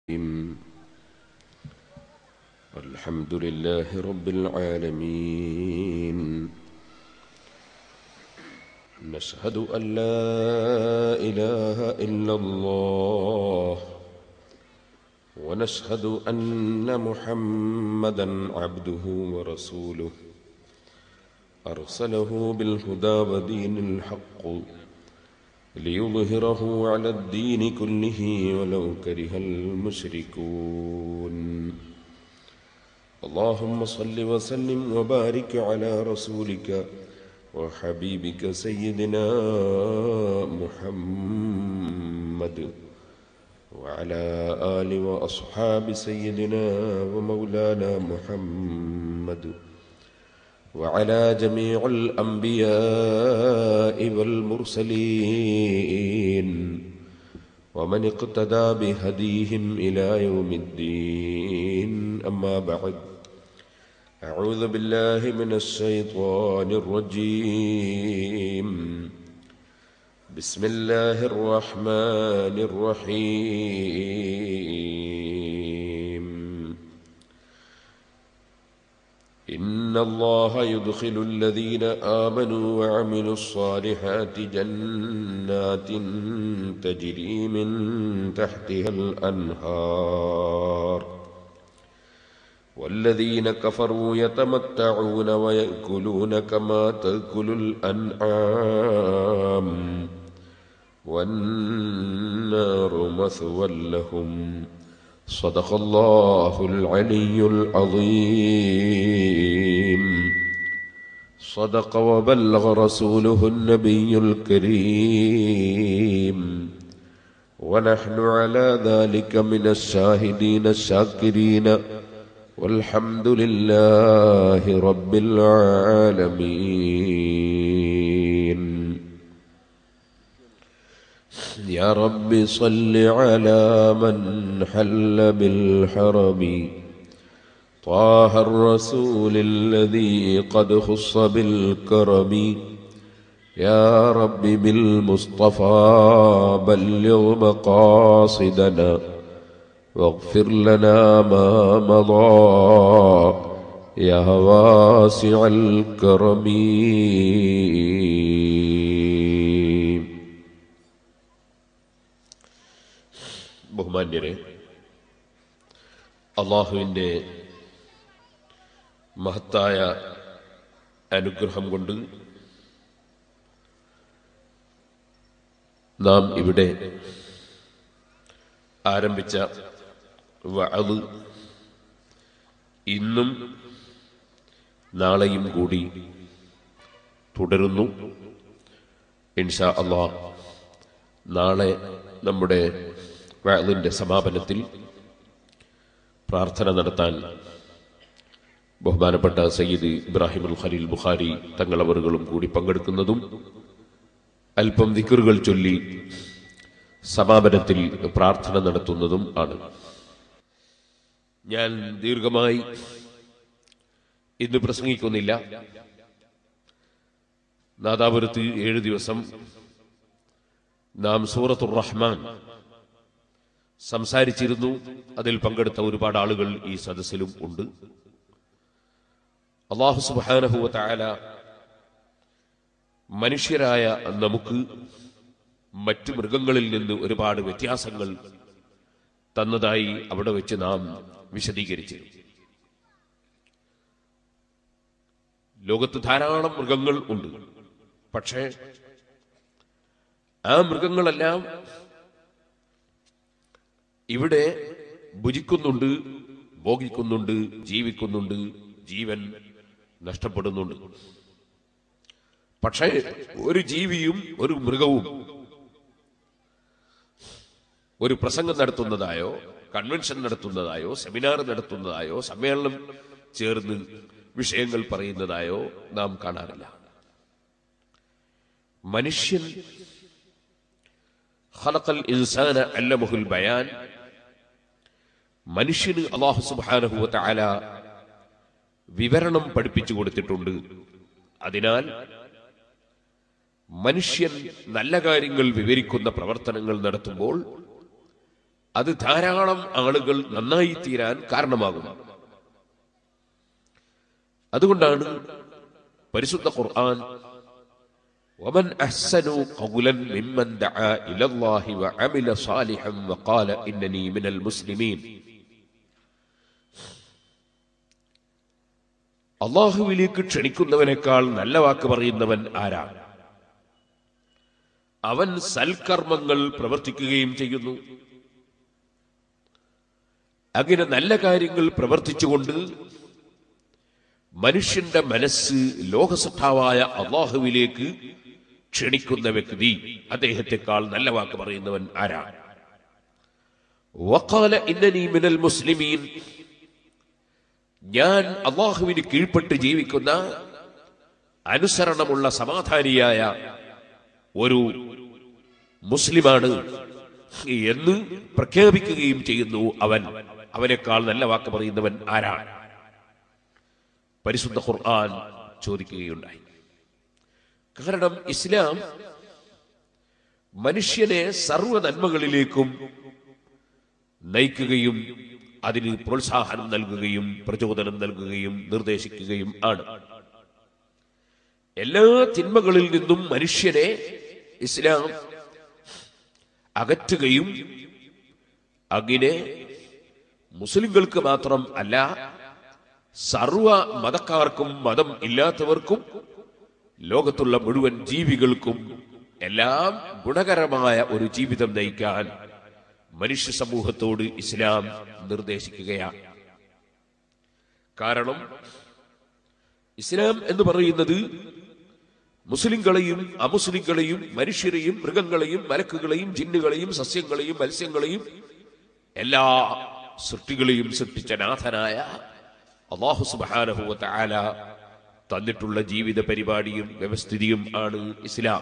الرحيم. الحمد لله رب العالمين نشهد أن لا إله إلا الله ونشهد أن محمدا عبده ورسوله أرسله بالهدى ودين الحق ليظهره على الدين كله ولو كره المشركون اللهم صل وسلم وبارك على رسولك وحبيبك سيدنا محمد وعلى آل وأصحاب سيدنا ومولانا محمد وعلى جميع الأنبياء والمرسلين ومن اقتدى بهديهم إلى يوم الدين أما بعد أعوذ بالله من الشيطان الرجيم بسم الله الرحمن الرحيم إن الله يدخل الذين آمنوا وعملوا الصالحات جنات تجري من تحتها الأنهار والذين كفروا يتمتعون ويأكلون كما تأكل الأنعام والنار مثوى لهم صدق الله العلي العظيم صدق وبلغ رسوله النبي الكريم ونحن على ذلك من الشاهدين الشاكرين والحمد لله رب العالمين يا رب صل على من حل بالحرم طه الرسول الذي قد خص بالكرم يا رب بالمصطفى بلغ مقاصدنا واغفر لنا ما مضى يا واسع الكرم ബഹുമാന്യരെ അള്ളാഹുവിൻ്റെ മഹത്തായ അനുഗ്രഹം കൊണ്ട് നാം ഇവിടെ ആരംഭിച്ച വഅദ് ഇന്നും നാളെയും കൂടി തുടരുന്നു ഇൻഷാ അള്ളാഹ് നാളെ നമ്മുടെ വഅദിന്റെ സമാപനത്തിൽ പ്രാർത്ഥന നടത്താൻ ബഹുമാനപ്പെട്ട സയ്യിദ് ഇബ്രാഹിം ഉൽ ഖലീൽ ബുഖാരി തങ്ങളവറുകളും കൂടി പങ്കെടുക്കുന്നതും അല്പം ദിക്കറുകൾ ചൊല്ലി സമാപനത്തിൽ പ്രാർത്ഥന നടത്തുന്നതും ആണ് ഞാൻ ദീർഘമായി ഇന്ന് പ്രസംഗിക്കുന്നില്ല നാദാപുരത്ത് ഏഴ് ദിവസം നാം സൂറത്തുർ റഹ്മാൻ സംസാരിച്ചിരുന്നു അതിൽ പങ്കെടുത്ത ഒരുപാട് ആളുകൾ ഈ സദസ്സിലും ഉണ്ട് അള്ളാഹു സുബാനഹുവ താല മനുഷ്യരായ നമുക്ക് മറ്റു മൃഗങ്ങളിൽ നിന്ന് ഒരുപാട് വ്യത്യാസങ്ങൾ തന്നതായി അവിടെ വെച്ച് നാം വിശദീകരിച്ചു ലോകത്ത് ധാരാളം മൃഗങ്ങൾ ഉണ്ട് പക്ഷേ ആ മൃഗങ്ങളെല്ലാം ഇവിടെ ഭുജിക്കുന്നുണ്ട് ഭോഗിക്കുന്നുണ്ട് ജീവിക്കുന്നുണ്ട് ജീവൻ നഷ്ടപ്പെടുന്നുണ്ട് പക്ഷേ ഒരു ജീവിയും ഒരു മൃഗവും ഒരു പ്രസംഗം നടത്തുന്നതായോ കൺവെൻഷൻ നടത്തുന്നതായോ സെമിനാർ നടത്തുന്നതായോ സമ്മേളനം ചേർന്ന് വിഷയങ്ങൾ പറയുന്നതായോ നാം കാണാറില്ല മനുഷ്യൻ ഖലഖൽ ഇൻസാന അല്ലമുഹുൽ ബയാൻ മനുഷ്യന് അള്ളാഹു സുബ്ഹാനഹു വതആല വിവരണം പഠിപ്പിച്ചു കൊടുത്തിട്ടുണ്ട് അതിനാൽ മനുഷ്യൻ നല്ല കാര്യങ്ങൾ വിവരിക്കുന്ന പ്രവർത്തനങ്ങൾ നടത്തുമ്പോൾ അത് ധാരാളം ആളുകൾ നന്നായി തീരാൻ കാരണമാകും അതുകൊണ്ടാണ് പരിശുദ്ധ ഖുർആൻ ومن أحسن قولا ممن دعا إلى الله وعمل صالحا وقال إنني من المسلمين അള്ളാഹുവിലേക്ക് ക്ഷണിക്കുന്നവനേക്കാൾ നല്ല വാക്ക് പറയുന്നവൻ ആരാണ് അവൻ സൽക്കർമ്മങ്ങൾ പ്രവർത്തിക്കുകയും ചെയ്യുന്നു അങ്ങനെ നല്ല കാര്യങ്ങൾ പ്രവർത്തിച്ചുകൊണ്ട് മനുഷ്യന്റെ മനസ്സ് ലോകസഭാവായ അള്ളാഹുവിലേക്ക് ക്ഷണിക്കുന്ന വ്യക്തി അദ്ദേഹത്തെക്കാൾ നല്ല വാക്ക് പറയുന്നവൻ ആരാണ് വക്കാല ഇന്നനി മിനൽ മുസ്ലിമീൻ ഞാൻ അള്ളാഹുവിന് കീഴ്പ്പെട്ട് ജീവിക്കുന്ന അനുസരണമുള്ള സമാധാനിയായ ഒരു മുസ്ലിമാണ് എന്ന് പ്രഖ്യാപിക്കുകയും ചെയ്യുന്നു അവൻ അവനേക്കാൾ നല്ല വാക്ക് പറയുന്നവൻ ആരാണ് പരിശുദ്ധ ഖുർആൻ ചോദിക്കുകയുണ്ടായി കാരണം ഇസ്ലാം മനുഷ്യനെ സർവ്വ നന്മകളിലേക്കും നയിക്കുകയും അതിന് പ്രോത്സാഹനം നൽകുകയും പ്രചോദനം നൽകുകയും നിർദ്ദേശിക്കുകയും ആണ് എല്ലാ തിന്മകളിൽ നിന്നും മനുഷ്യനെ ഇസ്ലാം അകറ്റുകയും അങ്ങനെ മുസ്ലിങ്ങൾക്ക് മാത്രം അല്ല സർവ മതക്കാർക്കും മതം ഇല്ലാത്തവർക്കും ലോകത്തുള്ള മുഴുവൻ ജീവികൾക്കും എല്ലാം ഗുണകരമായ ഒരു ജീവിതം നയിക്കാൻ മനുഷ്യ സമൂഹത്തോട് ഇസ്ലാം നിർദ്ദേശിക്കുകയാണ് കാരണം ഇസ്ലാം എന്ന് പറയുന്നത് മുസ്ലിങ്ങളെയും അമുസ്ലിങ്ങളെയും മനുഷ്യരെയും മൃഗങ്ങളെയും മലക്കുകളെയും ജിന്നുകളെയും സസ്യങ്ങളെയും മത്സ്യങ്ങളെയും എല്ലാ സൃഷ്ടികളെയും സൃഷ്ടിച്ച നാഥനായ അള്ളാഹു സുബാനഹുവ ആല തന്നിട്ടുള്ള ജീവിത പരിപാടിയും വ്യവസ്ഥിതിയും ആണ് ഇസ്ലാം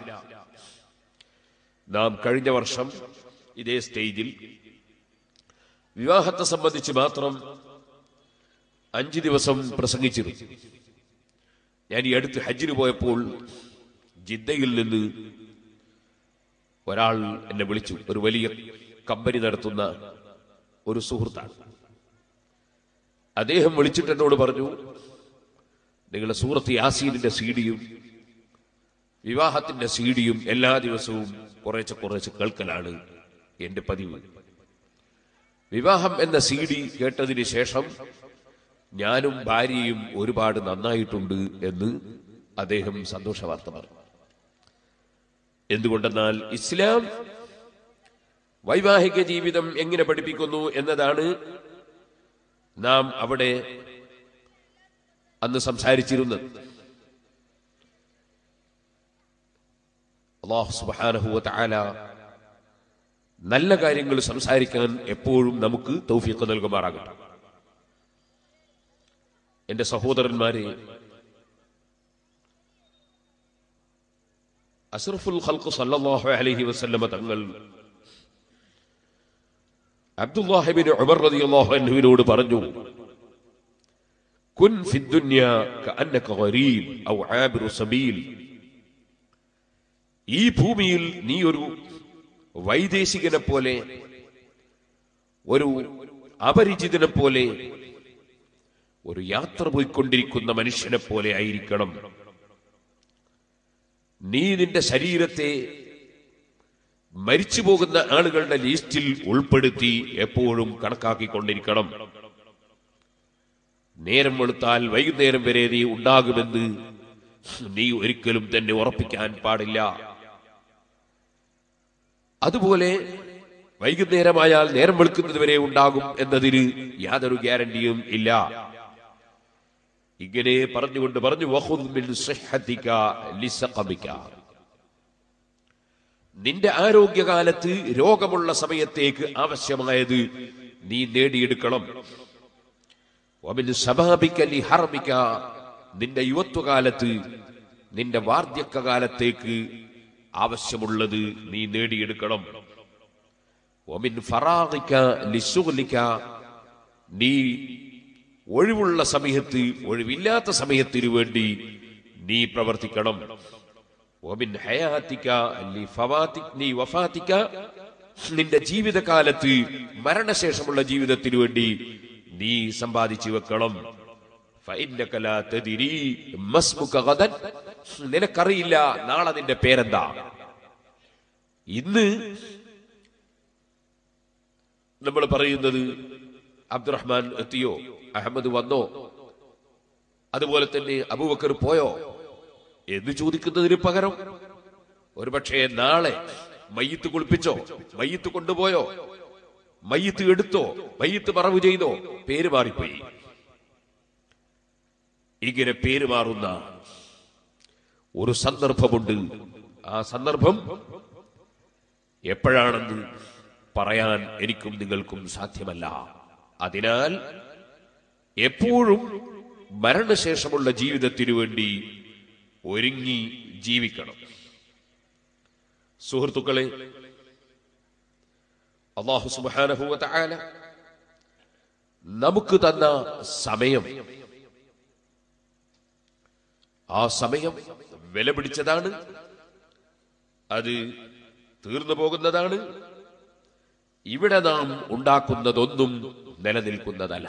നാം കഴിഞ്ഞ വർഷം ഇതേ സ്റ്റേജിൽ വിവാഹത്തെ സംബന്ധിച്ച് മാത്രം അഞ്ച് ദിവസം പ്രസംഗിച്ചിരുന്നു ഞാൻ ഈ അടുത്ത് ഹജ്ജിന് പോയപ്പോൾ ജിദ്ദയിൽ നിന്ന് ഒരാൾ എന്നെ വിളിച്ചു ഒരു വലിയ കമ്പനി നടത്തുന്ന ഒരു സുഹൃത്താണ് അദ്ദേഹം വിളിച്ചിട്ട് എന്നോട് പറഞ്ഞു നിങ്ങളുടെ സൂറത്ത് യാസീനിന്റെ സീഡിയും വിവാഹത്തിന്റെ സീഡിയും എല്ലാ ദിവസവും കുറേശ്ശെ കുറേശ്ശെ കേൾക്കലാണ് എന്റെ പതിവ് വിവാഹം എന്ന സീഡി കേട്ടതിന് ശേഷം ഞാനും ഭാര്യയും ഒരുപാട് നന്നായിട്ടുണ്ട് എന്ന് അദ്ദേഹം സന്തോഷ വാർത്ത പറഞ്ഞു എന്തുകൊണ്ടെന്നാൽ ഇസ്ലാം വൈവാഹിക ജീവിതം എങ്ങനെ പഠിപ്പിക്കുന്നു എന്നതാണ് നാം അവിടെ അന്ന് സംസാരിച്ചിരുന്നത് അള്ളാഹു സുബാനഹുവ താല നല്ല കാര്യങ്ങൾ സംസാരിക്കാൻ എപ്പോഴും നമുക്ക് തൗഫീഖ് നൽകുമാറാകട്ടെ എന്റെ സഹോദരന്മാരെ അസ്റഫുൽ ഖൽഖ് സല്ലല്ലാഹു അലൈഹി വസല്ലമ തങ്ങൾ അബ്ദുല്ലാഹിബിൻ ഉമർ റളിയല്ലാഹു അൻഹുവിനോട് പറഞ്ഞു കുൻ ഫി ദുനിയ കഅന്നക ഗരീബ് ഔ ആബിറു സബീൽ ഈ ഭൂമിയിൽ നീ ഒരു വൈദേശികനെ പോലെ ഒരു അപരിചിതനെ പോലെ ഒരു യാത്ര പോയിക്കൊണ്ടിരിക്കുന്ന മനുഷ്യനെ പോലെ ആയിരിക്കണം നീ നിന്റെ ശരീരത്തെ മരിച്ചു പോകുന്ന ആളുകളുടെ ലിസ്റ്റിൽ ഉൾപ്പെടുത്തി എപ്പോഴും കണക്കാക്കിക്കൊണ്ടിരിക്കണം നേരം വെളുത്താൽ വൈകുന്നേരം വരെ നീ ഉണ്ടാകുമെന്ന് നീ ഒരിക്കലും തന്നെ ഉറപ്പിക്കാൻ പാടില്ല അതുപോലെ വൈകുന്നേരമായാൽ നേരം വെളുക്കുന്നത് വരെ ഉണ്ടാകും എന്നതിന് യാതൊരു ഗ്യാരണ്ടിയും ഇല്ല ഇങ്ങനെ പറഞ്ഞുകൊണ്ട് പറഞ്ഞു വഖുദ് മിൻ സിഹ്ഹതിക ലിസഖമിക നിന്റെ ആരോഗ്യകാലത്ത് രോഗമുള്ള സമയത്തേക്ക് ആവശ്യമായത് നീ നേടിയെടുക്കണം വമിൻ ശബാബിക ലിഹർമിക നിന്റെ യുവത്വകാലത്ത് നിന്റെ വാർദ്ധക്യകാലത്തേക്ക് ആവശ്യമുള്ളത് നീ നേടിയെടുക്കണം ഒമിൻ ഫറാദിക്ക ലിസുലിക്ക നീ ഒഴിവുള്ള സമയത്ത് ഒഴിവില്ലാത്ത സമയത്തിനു വേണ്ടി നീ പ്രവർത്തിക്കണം ഒമിൻ ഹയാത്തിക്ക ലി ഫവാത്തി നീ വഫാത്തിക്ക നിന്റെ ജീവിതകാലത്ത് മരണശേഷമുള്ള ജീവിതത്തിനു വേണ്ടി നീ സമ്പാദിച്ചു വെക്കണം فإنك لا تدري ما اسمك غدا. നിനക്കറിയില്ല നാളെ നിന്റെ പേരെന്താ ഇന്ന് നമ്മൾ പറയുന്നത് അബ്ദുറഹ്മാൻ എത്തിയോ അഹമ്മദ് വന്നോ അതുപോലെ തന്നെ അബൂബക്കർ പോയോ എന്ന് ചോദിക്കുന്നതിന് പകരം ഒരുപക്ഷെ നാളെ മയ്യത്ത് കുളിപ്പിച്ചോ മയ്യത്ത് കൊണ്ടുപോയോ മയ്യത്ത് എടുത്തോ മയ്യത്ത് മറവ് ചെയ്തോ പേര് മാറിപ്പോയി ഇങ്ങനെ പേര് മാറുന്ന ഒരു സന്ദർഭമുണ്ട് ആ സന്ദർഭം എപ്പോഴാണെന്ന് പറയാൻ എനിക്കും നിങ്ങൾക്കും സാധ്യമല്ല അതിനാൽ എപ്പോഴും മരണശേഷമുള്ള ജീവിതത്തിനു വേണ്ടി ഒരുങ്ങി ജീവിക്കണം സുഹൃത്തുക്കളെ അള്ളാഹു സുബാനഹുവ തആല നമുക്ക് തന്ന സമയം ആ സമയം വില പിടിച്ചതാണ് അത് തീർന്നു പോകുന്നതാണ് ഇവിടെ നാം ഉണ്ടാക്കുന്നതൊന്നും നിലനിൽക്കുന്നതല്ല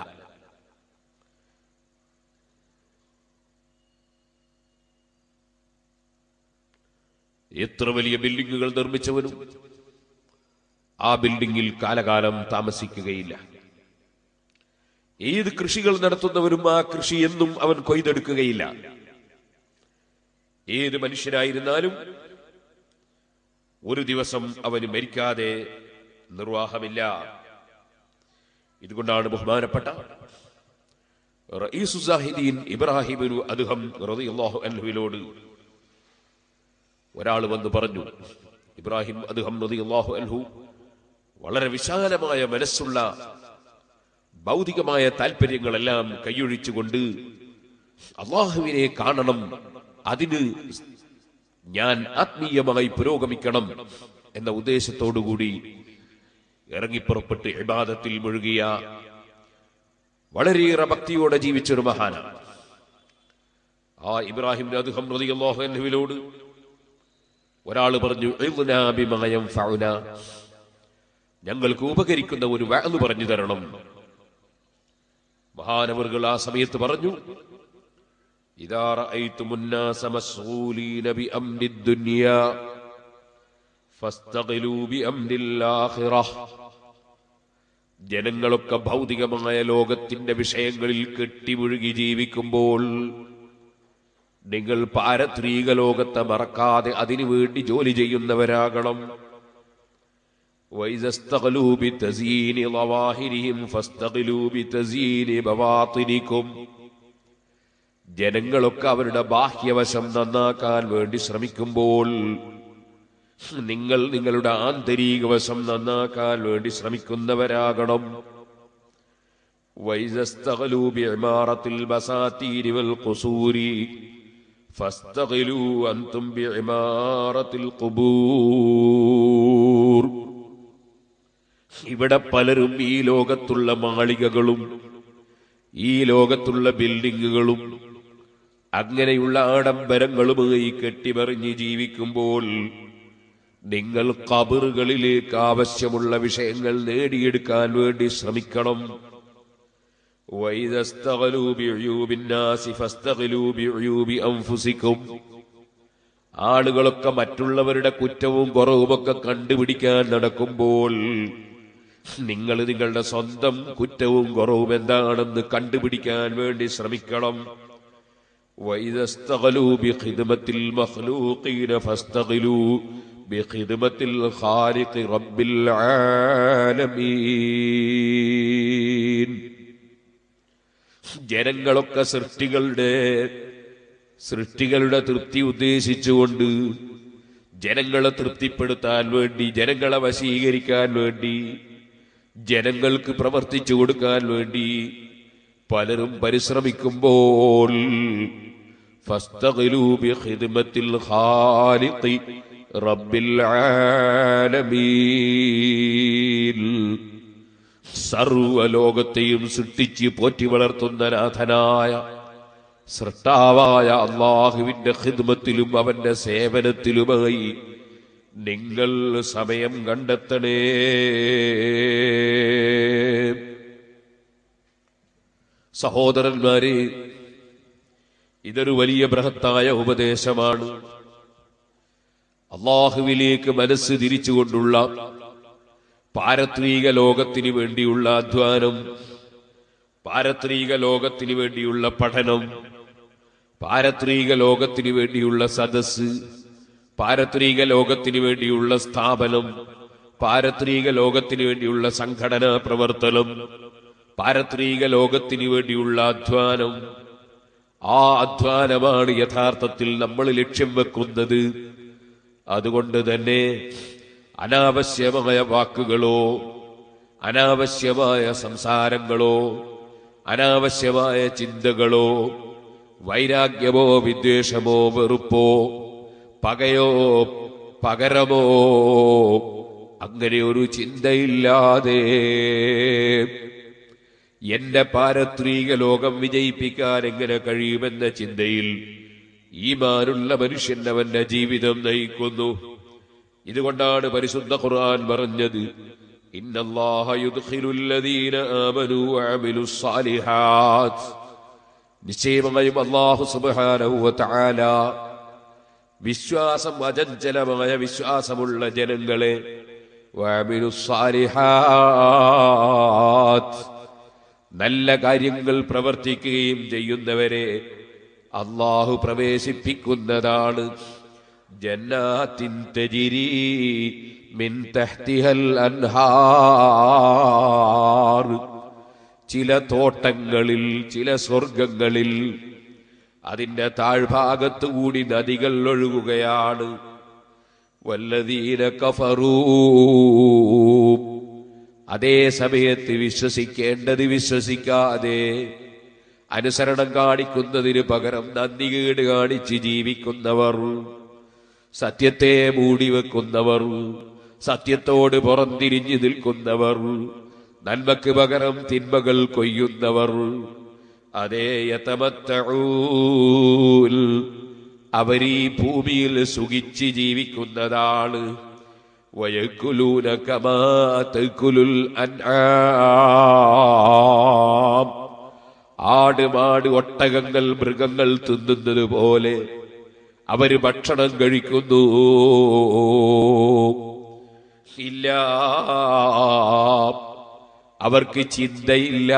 എത്ര വലിയ ബിൽഡിങ്ങുകൾ നിർമ്മിച്ചവനും ആ ബിൽഡിങ്ങിൽ കാലകാലം താമസിക്കുകയില്ല ഏത് കൃഷികൾ നടത്തുന്നവരും ആ കൃഷി എന്നും അവൻ കൊയ്തെടുക്കുകയില്ല ഏത് മനുഷ്യനായിരുന്നാലും ഒരു ദിവസം അവന് മരിക്കാതെ നിർവാഹമില്ല ഇതുകൊണ്ടാണ് ബഹുമാനപ്പെട്ട റഈസുസാഹിദീൻ ഇബ്രാഹിബിനു അദ്ദേഹം റളിയല്ലാഹു അൻഹുവിനോട് ഒരാൾ വന്ന് പറഞ്ഞു ഇബ്രാഹിം അദ്ദേഹം റളിയല്ലാഹു അൻഹു വളരെ വിശാലമായ മനസ്സുള്ള ഭൗതികമായ താല്പര്യങ്ങളെല്ലാം കൈയൊഴിച്ചുകൊണ്ട് അള്ളാഹുവിനെ കാണണം അതിന് ഞാൻ ആത്മീയമായി പുരോഗമിക്കണം എന്ന ഉദ്ദേശത്തോടുകൂടി ഇറങ്ങിപ്പുറപ്പെട്ട് ഇബാദത്തിൽ മുഴുകിയ വളരെയേറെ ഭക്തിയോടെ ജീവിച്ചൊരു മഹാനാണ് ആ ഇബ്രാഹിം അദ്ദേഹം റളിയല്ലാഹുവിനോട് ഒരാൾ പറഞ്ഞു "ഇദ്നാ ബിമാ യൻഫഉന." ഞങ്ങൾക്ക് ഉപകരിക്കുന്ന ഒരു വാല് പറഞ്ഞു തരണം മഹാനവറുകൾ ആ സമയത്ത് പറഞ്ഞു ഇതാ റഅയ്തും الناس مسغولين بأمر الدنيا فاستغلوا بأمر الآخرة ജനങ്ങളൊക്കെ ഭൗതികമായ ലോകത്തിന്റെ വിഷയങ്ങളിൽ കെട്ടിമുഴുകി ജീവിക്കുമ്പോൾ നിങ്ങൾ പാരത്രീക ലോകത്തെ മറക്കാതെ അതിനു വേണ്ടി ജോലി ചെയ്യുന്നവരാകണം وإذا استغلوا بتزيين ظواهرهم فاستغلوا بتزيين بواطنكم ജനങ്ങളൊക്കെ അവരുടെ ബാഹ്യവശം നന്നാക്കാൻ വേണ്ടി ശ്രമിക്കുമ്പോൾ നിങ്ങൾ നിങ്ങളുടെ ആന്തരിക വശം നന്നാക്കാൻ വേണ്ടി ശ്രമിക്കുന്നവരാകണം وإذا استغلوا بعمارة البساتين والقصور فاستغلوا أنتم بعمارة القبور ഇവിടെ പലരും ഈ ലോകത്തുള്ള മാളികകളും ഈ ലോകത്തുള്ള ബിൽഡിങ്ങുകളും അങ്ങനെയുള്ള ആഡംബരങ്ങളുമായി കെട്ടിമറിഞ്ഞ് ജീവിക്കുമ്പോൾ നിങ്ങൾ കബറുകളിലേക്ക് ആവശ്യമുള്ള വിഷയങ്ങൾ നേടിയെടുക്കാൻ വേണ്ടി ശ്രമിക്കണം وإذا استغلوا بعيوب الناس فاستغلوا بعيوب أنفسكم ആളുകളൊക്കെ മറ്റുള്ളവരുടെ കുറ്റവും കുറവുമൊക്കെ കണ്ടുപിടിക്കാൻ നടക്കുമ്പോൾ നിങ്ങൾ നിങ്ങളുടെ സ്വന്തം കുറ്റവും കുറവും എന്താണെന്ന് കണ്ടുപിടിക്കാൻ വേണ്ടി ശ്രമിക്കണം وإذا استغلوا بخدمة المخلوقين فاستغلوا بخدمة الخالق رب العالمين ജനങ്ങളൊക്കെ സൃഷ്ടികളുടെ സൃഷ്ടികളുടെ തൃപ്തി ഉദ്ദേശിച്ചുകൊണ്ട് ജനങ്ങളെ തൃപ്തിപ്പെടുത്താൻ വേണ്ടി ജനങ്ങളെ വശീകരിക്കാൻ വേണ്ടി ജനങ്ങൾക്ക് പ്രവർത്തിച്ചു കൊടുക്കാൻ വേണ്ടി പലരും പരിശ്രമിക്കുമ്പോൾ فاستغلوا بخدمة الخالق رب العالمين സർവലോകത്തെയും സൃഷ്ടിച്ച് പോറ്റി വളർത്തുന്ന നാഥനായ സൃഷ്ടാവായ അള്ളാഹുവിന്റെ ഖിദ്മത്തിലും അവന്റെ സേവനത്തിലുമായി നിങ്ങൾ സമയം കണ്ടെത്തണേ സഹോദരന്മാരെ ഇതൊരു വലിയ ബൃഹത്തായ ഉപദേശമാണ് അള്ളാഹുവിലേക്ക് മനസ്സ് തിരിച്ചുകൊണ്ടുള്ള പാരത്രീക ലോകത്തിന് വേണ്ടിയുള്ള അധ്വാനം പാരത്രീക ലോകത്തിന് വേണ്ടിയുള്ള പഠനം പാരത്രീക ലോകത്തിന് വേണ്ടിയുള്ള സദസ് പാരത്രീക ലോകത്തിന് വേണ്ടിയുള്ള സ്ഥാപനം പാരത്രീക ലോകത്തിന് വേണ്ടിയുള്ള സംഘടനാ പ്രവർത്തനം പാരത്രീക ലോകത്തിന് വേണ്ടിയുള്ള അധ്വാനം ആ അധ്വാനമാണ് യഥാർത്ഥത്തിൽ നമ്മൾ ലക്ഷ്യം വെക്കുന്നത് അതുകൊണ്ട് തന്നെ അനാവശ്യമായ വാക്കുകളോ അനാവശ്യമായ സംസാരങ്ങളോ അനാവശ്യമായ ചിന്തകളോ വൈരാഗ്യമോ വിദ്വേഷമോ വെറുപ്പോ പകയോ പകരമോ അങ്ങനെ ഒരു ചിന്തയില്ലാതെ എന്റെ പാരത്രീക ലോകം വിജയിപ്പിക്കാൻ എങ്ങനെ കഴിയുമെന്ന ചിന്തയിൽ ഈമാനുള്ള മനുഷ്യൻ അവന്റെ ജീവിതം നയിക്കുന്നു ഇതുകൊണ്ടാണ് പരിശുദ്ധ ഖുർആൻ പറഞ്ഞത് ഇന്നല്ലാഹ യുദ്ഖിലുൽ ലദീന ആമനു വഅമിലുസ് സാലിഹാത്ത് നിശ്ചയമായും അല്ലാഹു സുബ്ഹാനഹു വതആല വിശ്വാസം അചഞ്ചലമായ വിശ്വാസമുള്ള ജനങ്ങളെ വഅമിലുസ് സാലിഹാത്ത് നല്ല കാര്യങ്ങൾ പ്രവർത്തിക്കുകയും ചെയ്യുന്നവരെ അള്ളാഹു പ്രവേശിപ്പിക്കുന്നതാണ് ജന്നാത്തിൻ തജിരി മിൻ തഹ്തിഹൽ അൻഹാർ ചില തോട്ടങ്ങളിൽ ചില സ്വർഗങ്ങളിൽ അതിന്റെ താഴ്ഭാഗത്തു കൂടി നദികൾ ഒഴുകുകയാണ് വല്ലതീന കഫറൂ അതേ സമയത്ത് വിശ്വസിക്കേണ്ടത് വിശ്വസിക്കാതെ അനുസരണം കാണിക്കുന്നതിന് പകരം നന്ദികേട് കാണിച്ച് ജീവിക്കുന്നവർ സത്യത്തെ മൂടിവെക്കുന്നവർ സത്യത്തോട് പുറംതിരിഞ്ഞു നിൽക്കുന്നവർ നന്മക്ക് പകരം തിന്മകൾ കൊയ്യുന്നവർ അതേ യതമത്തഊൽ അവർ ഈ ഭൂമിയിൽ സുഖിച്ച് ജീവിക്കുന്നതാണ് ويأكلون كما تأكل الأنعام ആട് മാട് ഒട്ടകങ്ങൾ മൃഗങ്ങൾ തിന്നുന്നത് പോലെ അവര് ഭക്ഷണം കഴിക്കുന്നു ഇല്ല അവർക്ക് ചിന്തയില്ല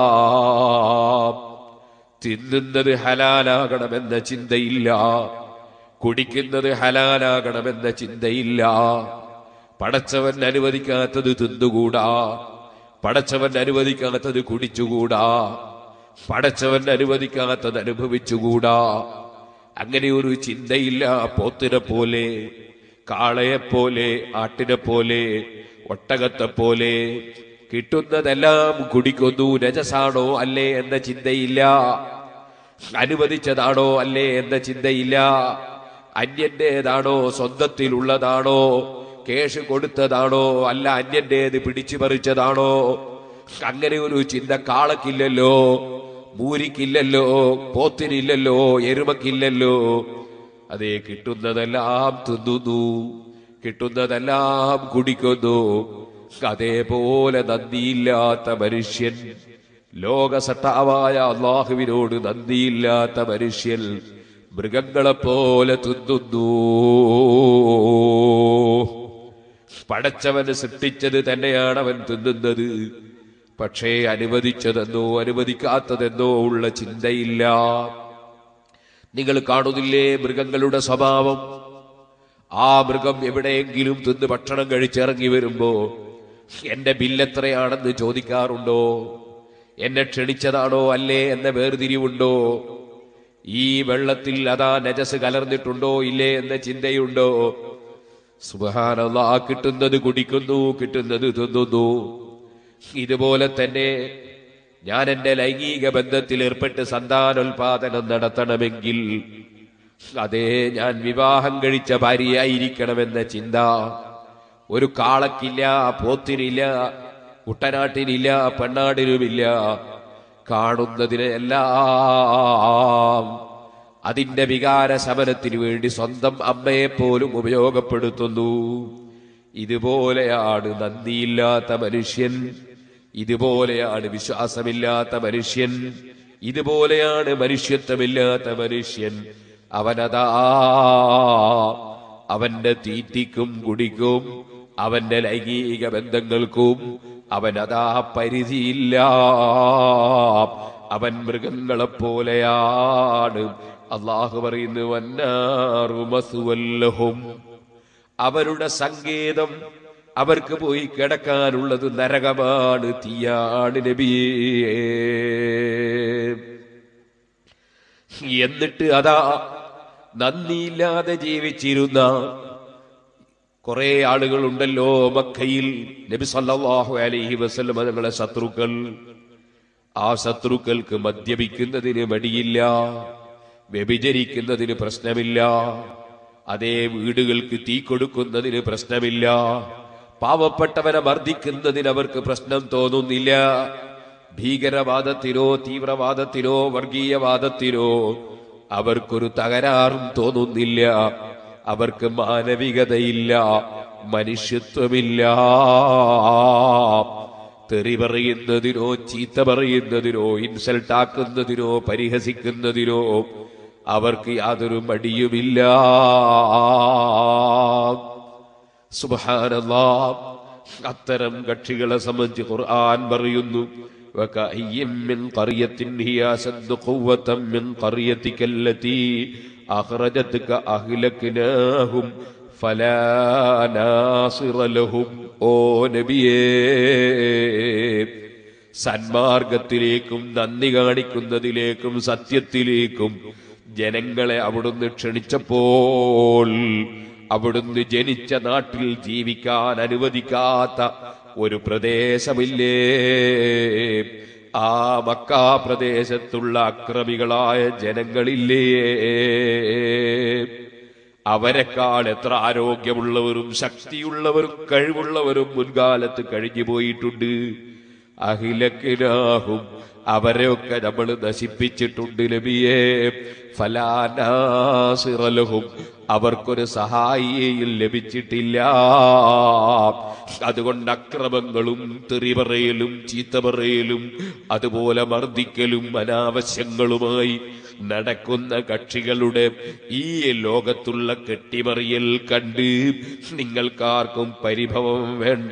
തിന്നുന്നത് ഹലാലാകണമെന്ന ചിന്തയില്ല കുടിക്കുന്നത് ഹലാലാകണമെന്ന ചിന്തയില്ല പടച്ചവൻ അനുവദിക്കാത്തത് തിന്നുകൂടാ പടച്ചവൻ അനുവദിക്കാത്തത് കുടിച്ചുകൂടാ പടച്ചവൻ അനുവദിക്കാത്തത് അനുഭവിച്ചുകൂടാ അങ്ങനെ ഒരു ചിന്തയില്ല പോത്തിനെ പോലെ കാളയെ പോലെ ആട്ടിനെ പോലെ ഒട്ടകത്തെ പോലെ കിട്ടുന്നതെല്ലാം കുടിക്കുന്നു രജസാണോ അല്ലേ എന്ന ചിന്തയില്ല അനുവദിച്ചതാണോ അല്ലേ എന്ന ചിന്തയില്ല അന്യന്റേതാണോ സ്വന്തത്തിലുള്ളതാണോ കേഷ് കൊടുത്തതാണോ അല്ല അന്യന്റേത് പിടിച്ചു പറിച്ചതാണോ അങ്ങനെ ഒരു ചിന്ത കാളക്കില്ലല്ലോ മൂരിക്കില്ലല്ലോ പോത്തിനില്ലല്ലോ എരുമക്കില്ലല്ലോ അതേ കിട്ടുന്നതെല്ലാം തിന്നുന്നു കിട്ടുന്നതെല്ലാം കുടിക്കുന്നു അതേപോലെ നന്ദിയില്ലാത്ത മനുഷ്യൻ ലോകസട്ടാവായ അള്ളാഹുവിനോട് നന്ദിയില്ലാത്ത മനുഷ്യൻ മൃഗങ്ങളെപ്പോലെ തിന്നുന്നു പടച്ചവന് സൃഷ്ടിച്ചത് തന്നെയാണ് അവൻ തിന്നുന്നത് പക്ഷേ അനുവദിച്ചതെന്നോ അനുവദിക്കാത്തതെന്നോ ഉള്ള ചിന്തയില്ല നിങ്ങൾ കാണുന്നില്ലേ മൃഗങ്ങളുടെ സ്വഭാവം ആ മൃഗം എവിടെയെങ്കിലും തിന്ന് ഭക്ഷണം കഴിച്ചിറങ്ങി വരുമ്പോ എന്റെ ബില്ലെത്രയാണെന്ന് ചോദിക്കാറുണ്ടോ എന്നെ ക്ഷണിച്ചതാണോ അല്ലേ എന്ന വേർതിരിവുണ്ടോ ഈ വെള്ളത്തിൽ അതാ നജസ് കലർന്നിട്ടുണ്ടോ ഇല്ലേ എന്ന ചിന്തയുണ്ടോ സുബഹാനല്ലാ കിട്ടുന്നത് കുടിക്കുന്നു കിട്ടുന്നത് തിന്നുന്നു ഇതുപോലെ തന്നെ ഞാൻ എന്റെ ലൈംഗിക ബന്ധത്തിൽ ഏർപ്പെട്ട് സന്താനോൽപാദനം നടത്തണമെങ്കിൽ അതേ ഞാൻ വിവാഹം കഴിച്ച ഭാര്യയായിരിക്കണമെന്ന ചിന്ത ഒരു കാളക്കില്ല പോത്തിനില്ല കുട്ടനാട്ടിനില്ല പെണ്ണാടിനുമില്ല കാണുന്നതിന് എല്ലാം അതിന്റെ വികാര ശമനത്തിനു വേണ്ടി സ്വന്തം അമ്മയെ പോലും ഉപയോഗപ്പെടുത്തുന്നു ഇതുപോലെയാണ് നന്ദിയില്ലാത്ത മനുഷ്യൻ ഇതുപോലെയാണ് വിശ്വാസമില്ലാത്ത മനുഷ്യൻ ഇതുപോലെയാണ് മനുഷ്യത്വമില്ലാത്ത മനുഷ്യൻ അവനതാ അവന്റെ തീറ്റിക്കും കുടിക്കും അവന്റെ ലൈംഗിക ബന്ധങ്ങൾക്കും അവനതാ പരിധിയില്ല അവൻ മൃഗങ്ങളെ പോലെയാണ് അള്ളാഹു പറയുന്നു വന്നാറു മസുവല്ലഹും അവരുടെ സങ്കേതം അവർക്ക് പോയി കിടക്കാനുള്ളത് നരകമാണ് തീയാണ് നബിയേ എന്നിട്ട് അതാ നന്ദിയില്ലാതെ ജീവിച്ചിരുന്ന കുറെ ആളുകളുണ്ടല്ലോ മക്കയിൽ നബി സല്ലല്ലാഹു അലൈഹി വസല്ലം തങ്ങളെ ശത്രുക്കൾ ആ ശത്രുക്കൾക്ക് മദ്യപിക്കുന്നതിന് മടിയില്ല വ്യഭിചരിക്കുന്നതിന് പ്രശ്നമില്ല അതേ വീടുകൾക്ക് തീ കൊടുക്കുന്നതിന് പ്രശ്നമില്ല പാവപ്പെട്ടവനെ മർദ്ദിക്കുന്നതിന് അവർക്ക് പ്രശ്നം തോന്നുന്നില്ല ഭീകരവാദത്തിനോ തീവ്രവാദത്തിനോ വർഗീയവാദത്തിനോ അവർക്കൊരു തകരാറും തോന്നുന്നില്ല അവർക്ക് മാനവികതയില്ല മനുഷ്യത്വമില്ല തെറി പറയുന്നതിനോ ചീത്ത പറയുന്നതിനോ ഇൻസൾട്ട് ആക്കുന്നതിനോ പരിഹസിക്കുന്നതിനോ അവർക്ക് യാതൊരു മടിയുമില്ല സുബാനല്ലാ അത്തരം കക്ഷികളെ സംബന്ധിച്ച് ഖുർആൻ പറയുന്നു وكأي من قرية هي أشد قوة من قريتك التي أخرجتك أهلكناهم فلا ناصر لهم ഓ നബിയേ സന്മാർഗത്തിലേക്കും നന്ദി കാണിക്കുന്നതിലേക്കും സത്യത്തിലേക്കും ജനങ്ങളെ അവിടുന്ന് ക്ഷണിച്ചപ്പോൾ അവിടുന്ന് ജനിച്ച നാട്ടിൽ ജീവിക്കാൻ അനുവദിക്കാത്ത ഒരു പ്രദേശമില്ലേ ആ മക്കാ പ്രദേശത്തുള്ള അക്രമികളായ ജനങ്ങളില്ലേ അവരെക്കാൾ എത്ര ആരോഗ്യമുള്ളവരും ശക്തിയുള്ളവരും കഴിവുള്ളവരും മുൻകാലത്ത് കഴിഞ്ഞു പോയിട്ടുണ്ട് അഹിലക്കിനാഹും അവരെയൊക്കെ നമ്മൾ നശിപ്പിച്ചിട്ടുണ്ട് നബിയെ ഫലാനാസിറലഹും അവർക്കൊരു സഹായിയും ലഭിച്ചിട്ടില്ല അതുകൊണ്ട് അക്രമങ്ങളും തെറി പറയലും ചീത്ത പറയലും അതുപോലെ മർദ്ദിക്കലും അനാവശ്യങ്ങളുമായി നടക്കുന്ന കക്ഷികളുടെ ഈ ലോകത്തുള്ള കെട്ടിമറിയൽ കണ്ട് നിങ്ങൾക്കാർക്കും പരിഭവം വേണ്ട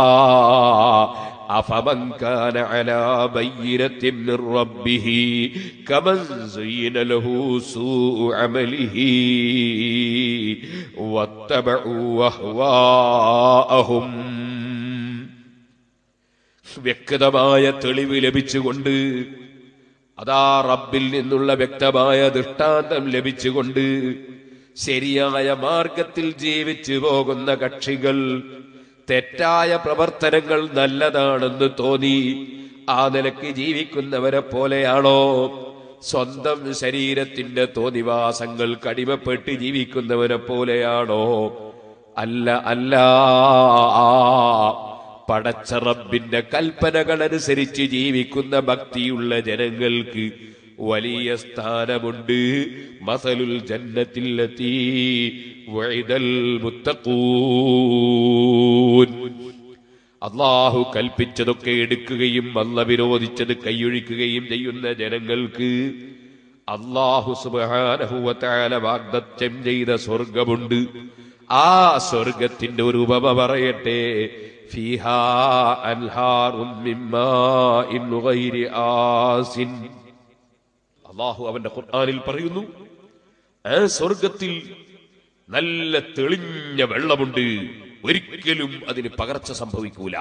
أفمن كان على بينة من ربه كمن زين له سوء عمله واتبعوا أهواءهم വ്യക്തമായ തെളിവ് ലഭിച്ചുകൊണ്ട് അതാ റബ്ബിൽ നിന്നുള്ള വ്യക്തമായ ദൃഷ്ടാന്തം ലഭിച്ചുകൊണ്ട് ശരിയായ മാർഗത്തിൽ ജീവിച്ചു പോകുന്ന കക്ഷികൾ തെറ്റായ പ്രവർത്തനങ്ങൾ നല്ലതാണെന്ന് തോന്നി ആ നിലക്ക് ജീവിക്കുന്നവരെ പോലെയാണോ സ്വന്തം ശരീരത്തിന്റെ തോന്നിവാസങ്ങൾ കടിമപ്പെട്ട് ജീവിക്കുന്നവരെ പോലെയാണോ അല്ല അല്ല പടച്ച റബ്ബിന്റെ കൽപ്പനകൾ അനുസരിച്ച് ജീവിക്കുന്ന ഭക്തിയുള്ള ജനങ്ങൾക്ക് വലിയ സ്ഥാനമുണ്ട് മസലുൽ ജന്നത്തിലെത്തി വൈദൽ മുത്തക്കൂൻ അള്ളാഹു കൽപ്പിച്ചതൊക്കെ എടുക്കുകയും അല്ല വിരോധിച്ചത് കൈയൊഴിക്കുകയും ചെയ്യുന്ന ജനങ്ങൾക്ക് അള്ളാഹു സുബാനഹുവത്താല വാഗ്ദത്യം ചെയ്ത സ്വർഗമുണ്ട് ആ സ്വർഗത്തിന്റെ ഒരു ഉപമ പറയട്ടെ ഫിഹാ അൻഹാറും മിമ്മാഇൻ ഗൈരി ആസിൻ അള്ളാഹു അവന്റെ ഖുർആനിൽ പറയുന്നു ആ സ്വർഗത്തിൽ നല്ല തെളിഞ്ഞ വെള്ളമുണ്ട് ഒരിക്കലും അതിന് പകർച്ച സംഭവിക്കൂല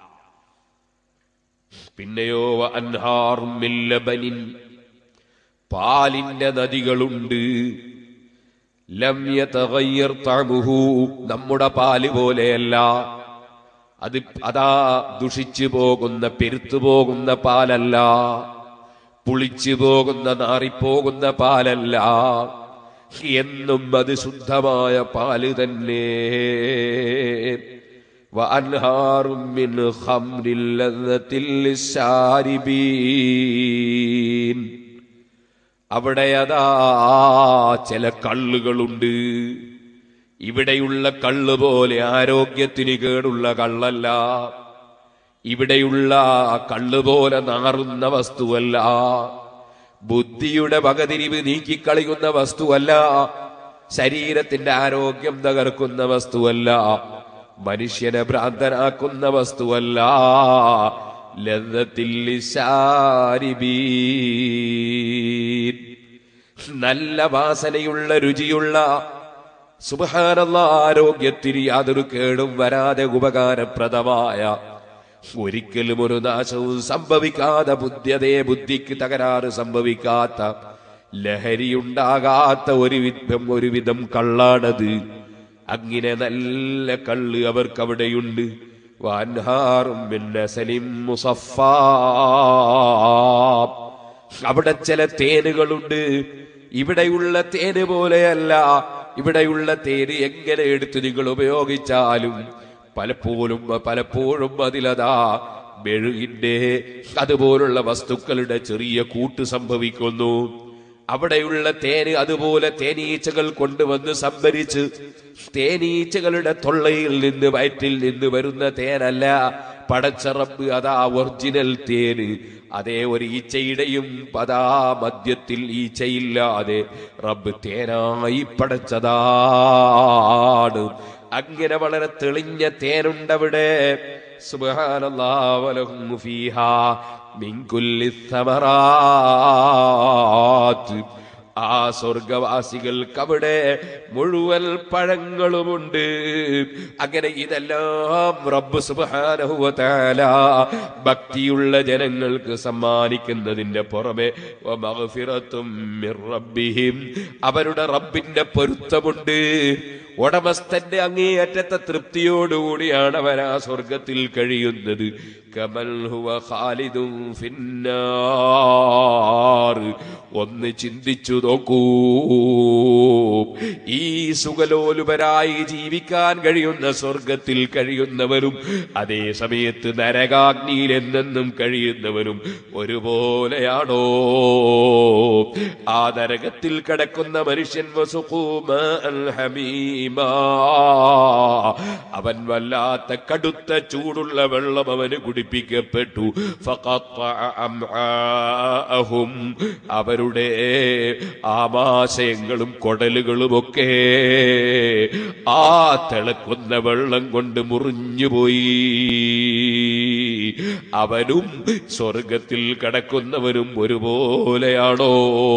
പിന്നെയോ അൻഹാറും മില്ലബനിൻ പാലിന്റെ നദികളുണ്ട് ലം യതഗയ്യർ തഅമുഹു നമ്മുടെ പാല് പോലെയല്ല അത് അതാ ദുഷിച്ചു പോകുന്ന പെരുത്തു പോകുന്ന പാലല്ല പുളിച്ചു പോകുന്ന നാറിപ്പോകുന്ന പാലല്ല എന്നും അത് ശുദ്ധമായ പാല് തന്നെ وأنهار من خمر لذة للشاربين അവിടെ അതാ ചില കള്ളുകളുണ്ട് ഇവിടെയുള്ള കള്ള് പോലെ ആരോഗ്യത്തിന് കേടുള്ള കള്ളല്ല ഇവിടെയുള്ള കള്ള് പോലെ നാറുന്ന വസ്തുവല്ല ബുദ്ധിയുടെ വകതിരിവ് നീക്കിക്കളയുന്ന വസ്തുവല്ല ശരീരത്തിന്റെ ആരോഗ്യം തകർക്കുന്ന വസ്തുവല്ല മനുഷ്യനെ ഭ്രാന്തനാക്കുന്ന വസ്തുവല്ല ലദ്ദത്തിൽ ലിശാരിബീൻ. നല്ല വാസനയുള്ള രുചിയുള്ള സുബഹാനല്ല ആരോഗ്യത്തിന് യാതൊരു കേടും വരാതെ ഉപകാരപ്രദമായ ഒരിക്കലും ഒരു നാശവും സംഭവിക്കാത്ത ബുദ്ധ്യതേ ബുദ്ധിക്ക് തകരാറ് സംഭവിക്കാത്ത ലഹരിയുണ്ടാകാത്ത ഒരു വിധം ഒരു വിധം കള്ളാണത് അങ്ങനെ നല്ല കള്ള് അവർക്ക് അവിടെയുണ്ട് വാൻഹാറും മിന്നസലിം മുസഫാ അവിടെ ചില തേനുകളുണ്ട് ഇവിടെയുള്ള തേന് പോലെയല്ല ഇവിടെയുള്ള തേന് എങ്ങനെ എടുത്ത് നിങ്ങൾ ഉപയോഗിച്ചാലും പലപ്പോഴും പലപ്പോഴും അതിലതാ മെഴുകിന്റെ അതുപോലുള്ള വസ്തുക്കളുടെ ചെറിയ കൂട്ട് സംഭവിക്കുന്നു അവിടെയുള്ള തേന് അതുപോലെ തേനീച്ചകൾ കൊണ്ടുവന്ന് സംഭരിച്ച് തേനീച്ചകളുടെ തൊള്ളയിൽ നിന്ന് വയറ്റിൽ നിന്ന് വരുന്ന തേനല്ല പടച്ചറബ് അതാ ഒറിജിനൽ തേന് അതേ ഒരു ഈച്ചയുടെയും പതാ മദ്യത്തിൽ ഈച്ചയില്ലാതെ റബ്ബ് തേനായി പടച്ചതാണ് അങ്ങനെ വളരെ തെളിഞ്ഞ തേനുണ്ടവിടെ സുബ്ഹാനല്ലാഹ് വലഹും ഫീഹാ മിൻ കുല്ലി സമറാത്ത് ആ സ്വർഗവാസികൾക്ക് അവിടെ മുഴുവൻ പഴങ്ങളുമുണ്ട് അങ്ങനെ ഇതെല്ലാം റബ്ബ് സുബ്ഹാനഹു വ തആല ഭക്തിയുള്ള ജനങ്ങൾക്ക് സമ്മാനിക്കുന്നതിന്റെ പുറമെ വ മഗ്ഫിറത്തും മിർ റബ്ബിഹിം അവരുടെ റബ്ബിന്റെ പൊരുത്തമുണ്ട് ഉടമസ്ഥന്റെ അങ്ങേയറ്റത്തെ തൃപ്തിയോടുകൂടിയാണ് അവൻ ആ സ്വർഗത്തിൽ കഴിയുന്നത് കമൽ ഹുവ ഖാലിദും ഫിന്നാർ ഒന്ന് ചിന്തിച്ചു നോക്കൂ ഈ സുഖലോലുപരായി ജീവിക്കാൻ കഴിയുന്ന സ്വർഗത്തിൽ കഴിയുന്നവരും അതേ സമയത്ത് നരകാഗ്നിയിൽ എന്നെന്നും കഴിയുന്നവരും ഒരുപോലെയാണോ ആ നരകത്തിൽ കിടക്കുന്ന മനുഷ്യൻ വസുഖൂമ അൽ ഹമീമാ അവൻ വല്ലാത്ത കടുത്ത ചൂടുള്ള വെള്ളം അവന് കുടിപ്പിക്കപ്പെട്ടു ഫഖത്തഅ അംആഅഹും. അവരുടെ ആമാശയങ്ങളും കൊടലുകളുമൊക്കെ ആ തിളക്കുന്ന വെള്ളം കൊണ്ട് മുറിഞ്ഞുപോയി അവനും സ്വർഗത്തിൽ കിടക്കുന്നവനും ഒരുപോലെയാണോ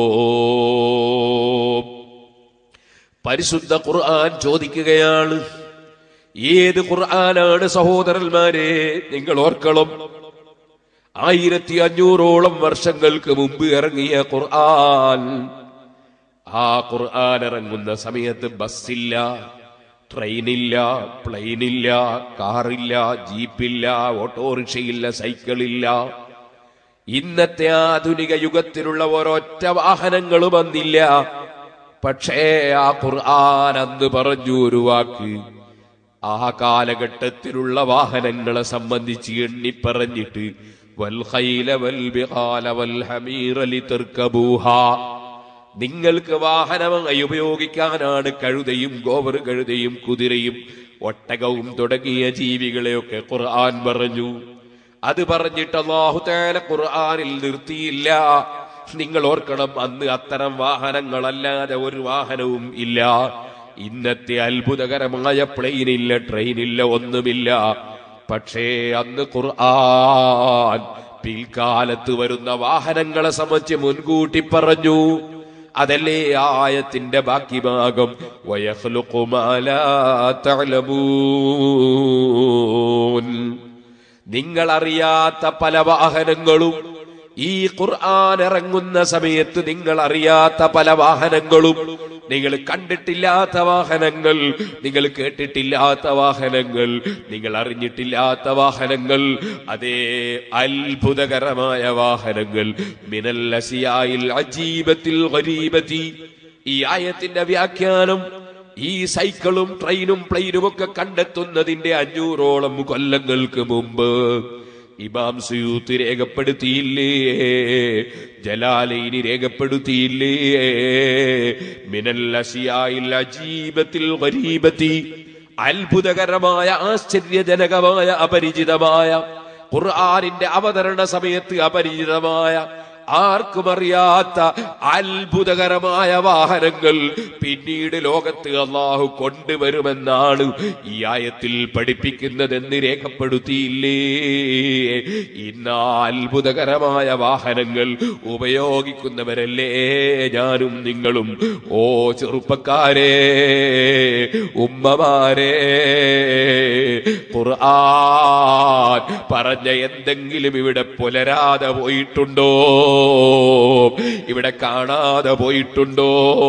പരിശുദ്ധ ഖുർആൻ ചോദിക്കുകയാണ് ഏത് ഖുർആനാണ് സഹോദരന്മാരെ നിങ്ങൾ ഓർക്കണം ആയിരത്തി അഞ്ഞൂറോളം വർഷങ്ങൾക്ക് മുമ്പ് ഇറങ്ങിയ ഖുർആൻ ആ ഖുർആൻ ഇറങ്ങുന്ന സമയത്ത് ബസ്സില്ല ട്രെയിനില്ല പ്ലെയിനില്ല കാറില്ല ജീപ്പില്ല ഓട്ടോറിക്ഷയില്ല സൈക്കിളില്ല ഇന്നത്തെ ആധുനിക യുഗത്തിലുള്ള ഒരൊറ്റ വാഹനങ്ങളും അന്നില്ല പക്ഷേ ആ ഖുർആൻ അന്ന് പറഞ്ഞു ഒരു വാക്ക് ആ കാലഘട്ടത്തിലുള്ള വാഹനങ്ങളെ സംബന്ധിച്ച് എണ്ണിപ്പറഞ്ഞിട്ട് വൽഖൈല വൽബിഖാല വൽഹമീറ ലിതർകബൂഹാ നിങ്ങൾക്ക് വാഹനമായി ഉപയോഗിക്കാനാണ് കഴുതയും ഗോവർ കഴുതയും കുതിരയും ഒട്ടകവും തുടങ്ങിയ ജീവികളെയൊക്കെ ഖുർആൻ പറഞ്ഞു അത് പറഞ്ഞിട്ട് അള്ളാഹു തആല ഖുർആനിൽ നിർത്തിയില്ല നിങ്ങൾ ഓർക്കണം അന്ന് അത്തരം വാഹനങ്ങളല്ലാതെ ഒരു വാഹനവും ഇല്ല ഇന്നത്തെ അത്ഭുതകരമായ പ്ലെയിനില്ല ട്രെയിനില്ല ഒന്നുമില്ല പക്ഷേ അന്ന് ഖുർആൻ പിൽക്കാലത്ത് വരുന്ന വാഹനങ്ങളെ സംബന്ധിച്ച് മുൻകൂട്ടി പറഞ്ഞു അതല്ലേ ആ ആയത്തിന്റെ ബാക്കി ഭാഗം വയഖ്ലുഖു മാ ലാ തഅലമൂൻ നിങ്ങൾ അറിയാത്ത പല വാഹനങ്ങളും ഈ ഖുർആൻ ഇറങ്ങുന്ന സമയത്ത് നിങ്ങൾ അറിയാത്ത പല വാഹനങ്ങളും നിങ്ങൾ കണ്ടിട്ടില്ലാത്ത വാഹനങ്ങൾ നിങ്ങൾ കേട്ടിട്ടില്ലാത്ത വാഹനങ്ങൾ നിങ്ങൾ അറിഞ്ഞിട്ടില്ലാത്ത വാഹനങ്ങൾ അതേ അത്ഭുതകരമായ വാഹനങ്ങൾ മിനല്ലസിയായിൽ അജീബത്തിൽ ഗരീബത്തി ഈ ആയത്തിന്റെ വ്യാഖ്യാനം ഈ സൈക്കിളും ട്രെയിനും പ്ലെയിനും ഒക്കെ കണ്ടെത്തുന്നതിന്റെ അഞ്ഞൂറോളം കൊല്ലങ്ങൾക്ക് മുമ്പ് ഇമാം സുയൂത്ത് രേഖപ്പെടുത്തിയില്ലേ ജലാലൈനി രേഖപ്പെടുത്തിയില്ലേ മിനൽ അശിയായിൽ അജീബത്തിൽ ഗരീബത്തി അത്ഭുതകരമായ ആശ്ചര്യജനകമായ അപരിചിതമായ ഖുർആാനിന്റെ അവതരണ സമയത്ത് അപരിചിതമായ ആർക്കും അറിയാത്ത അത്ഭുതകരമായ വാഹനങ്ങൾ പിന്നീട് ലോകത്ത് അള്ളാഹു കൊണ്ടുവരുമെന്നാണ് ഈ ആയത്തിൽ പഠിപ്പിക്കുന്നതെന്ന് രേഖപ്പെടുത്തിയില്ലേ ഇന്ന് ആ അത്ഭുതകരമായ വാഹനങ്ങൾ ഉപയോഗിക്കുന്നവരല്ലേ ഞാനും നിങ്ങളും ഓ ചെറുപ്പക്കാരെ ഉമ്മമാരെ ഖുർആൻ പറഞ്ഞ എന്തെങ്കിലും ഇവിടെ പുലരാതെ പോയിട്ടുണ്ടോ ഇവിടെ കാണാതെ പോയിട്ടുണ്ടോ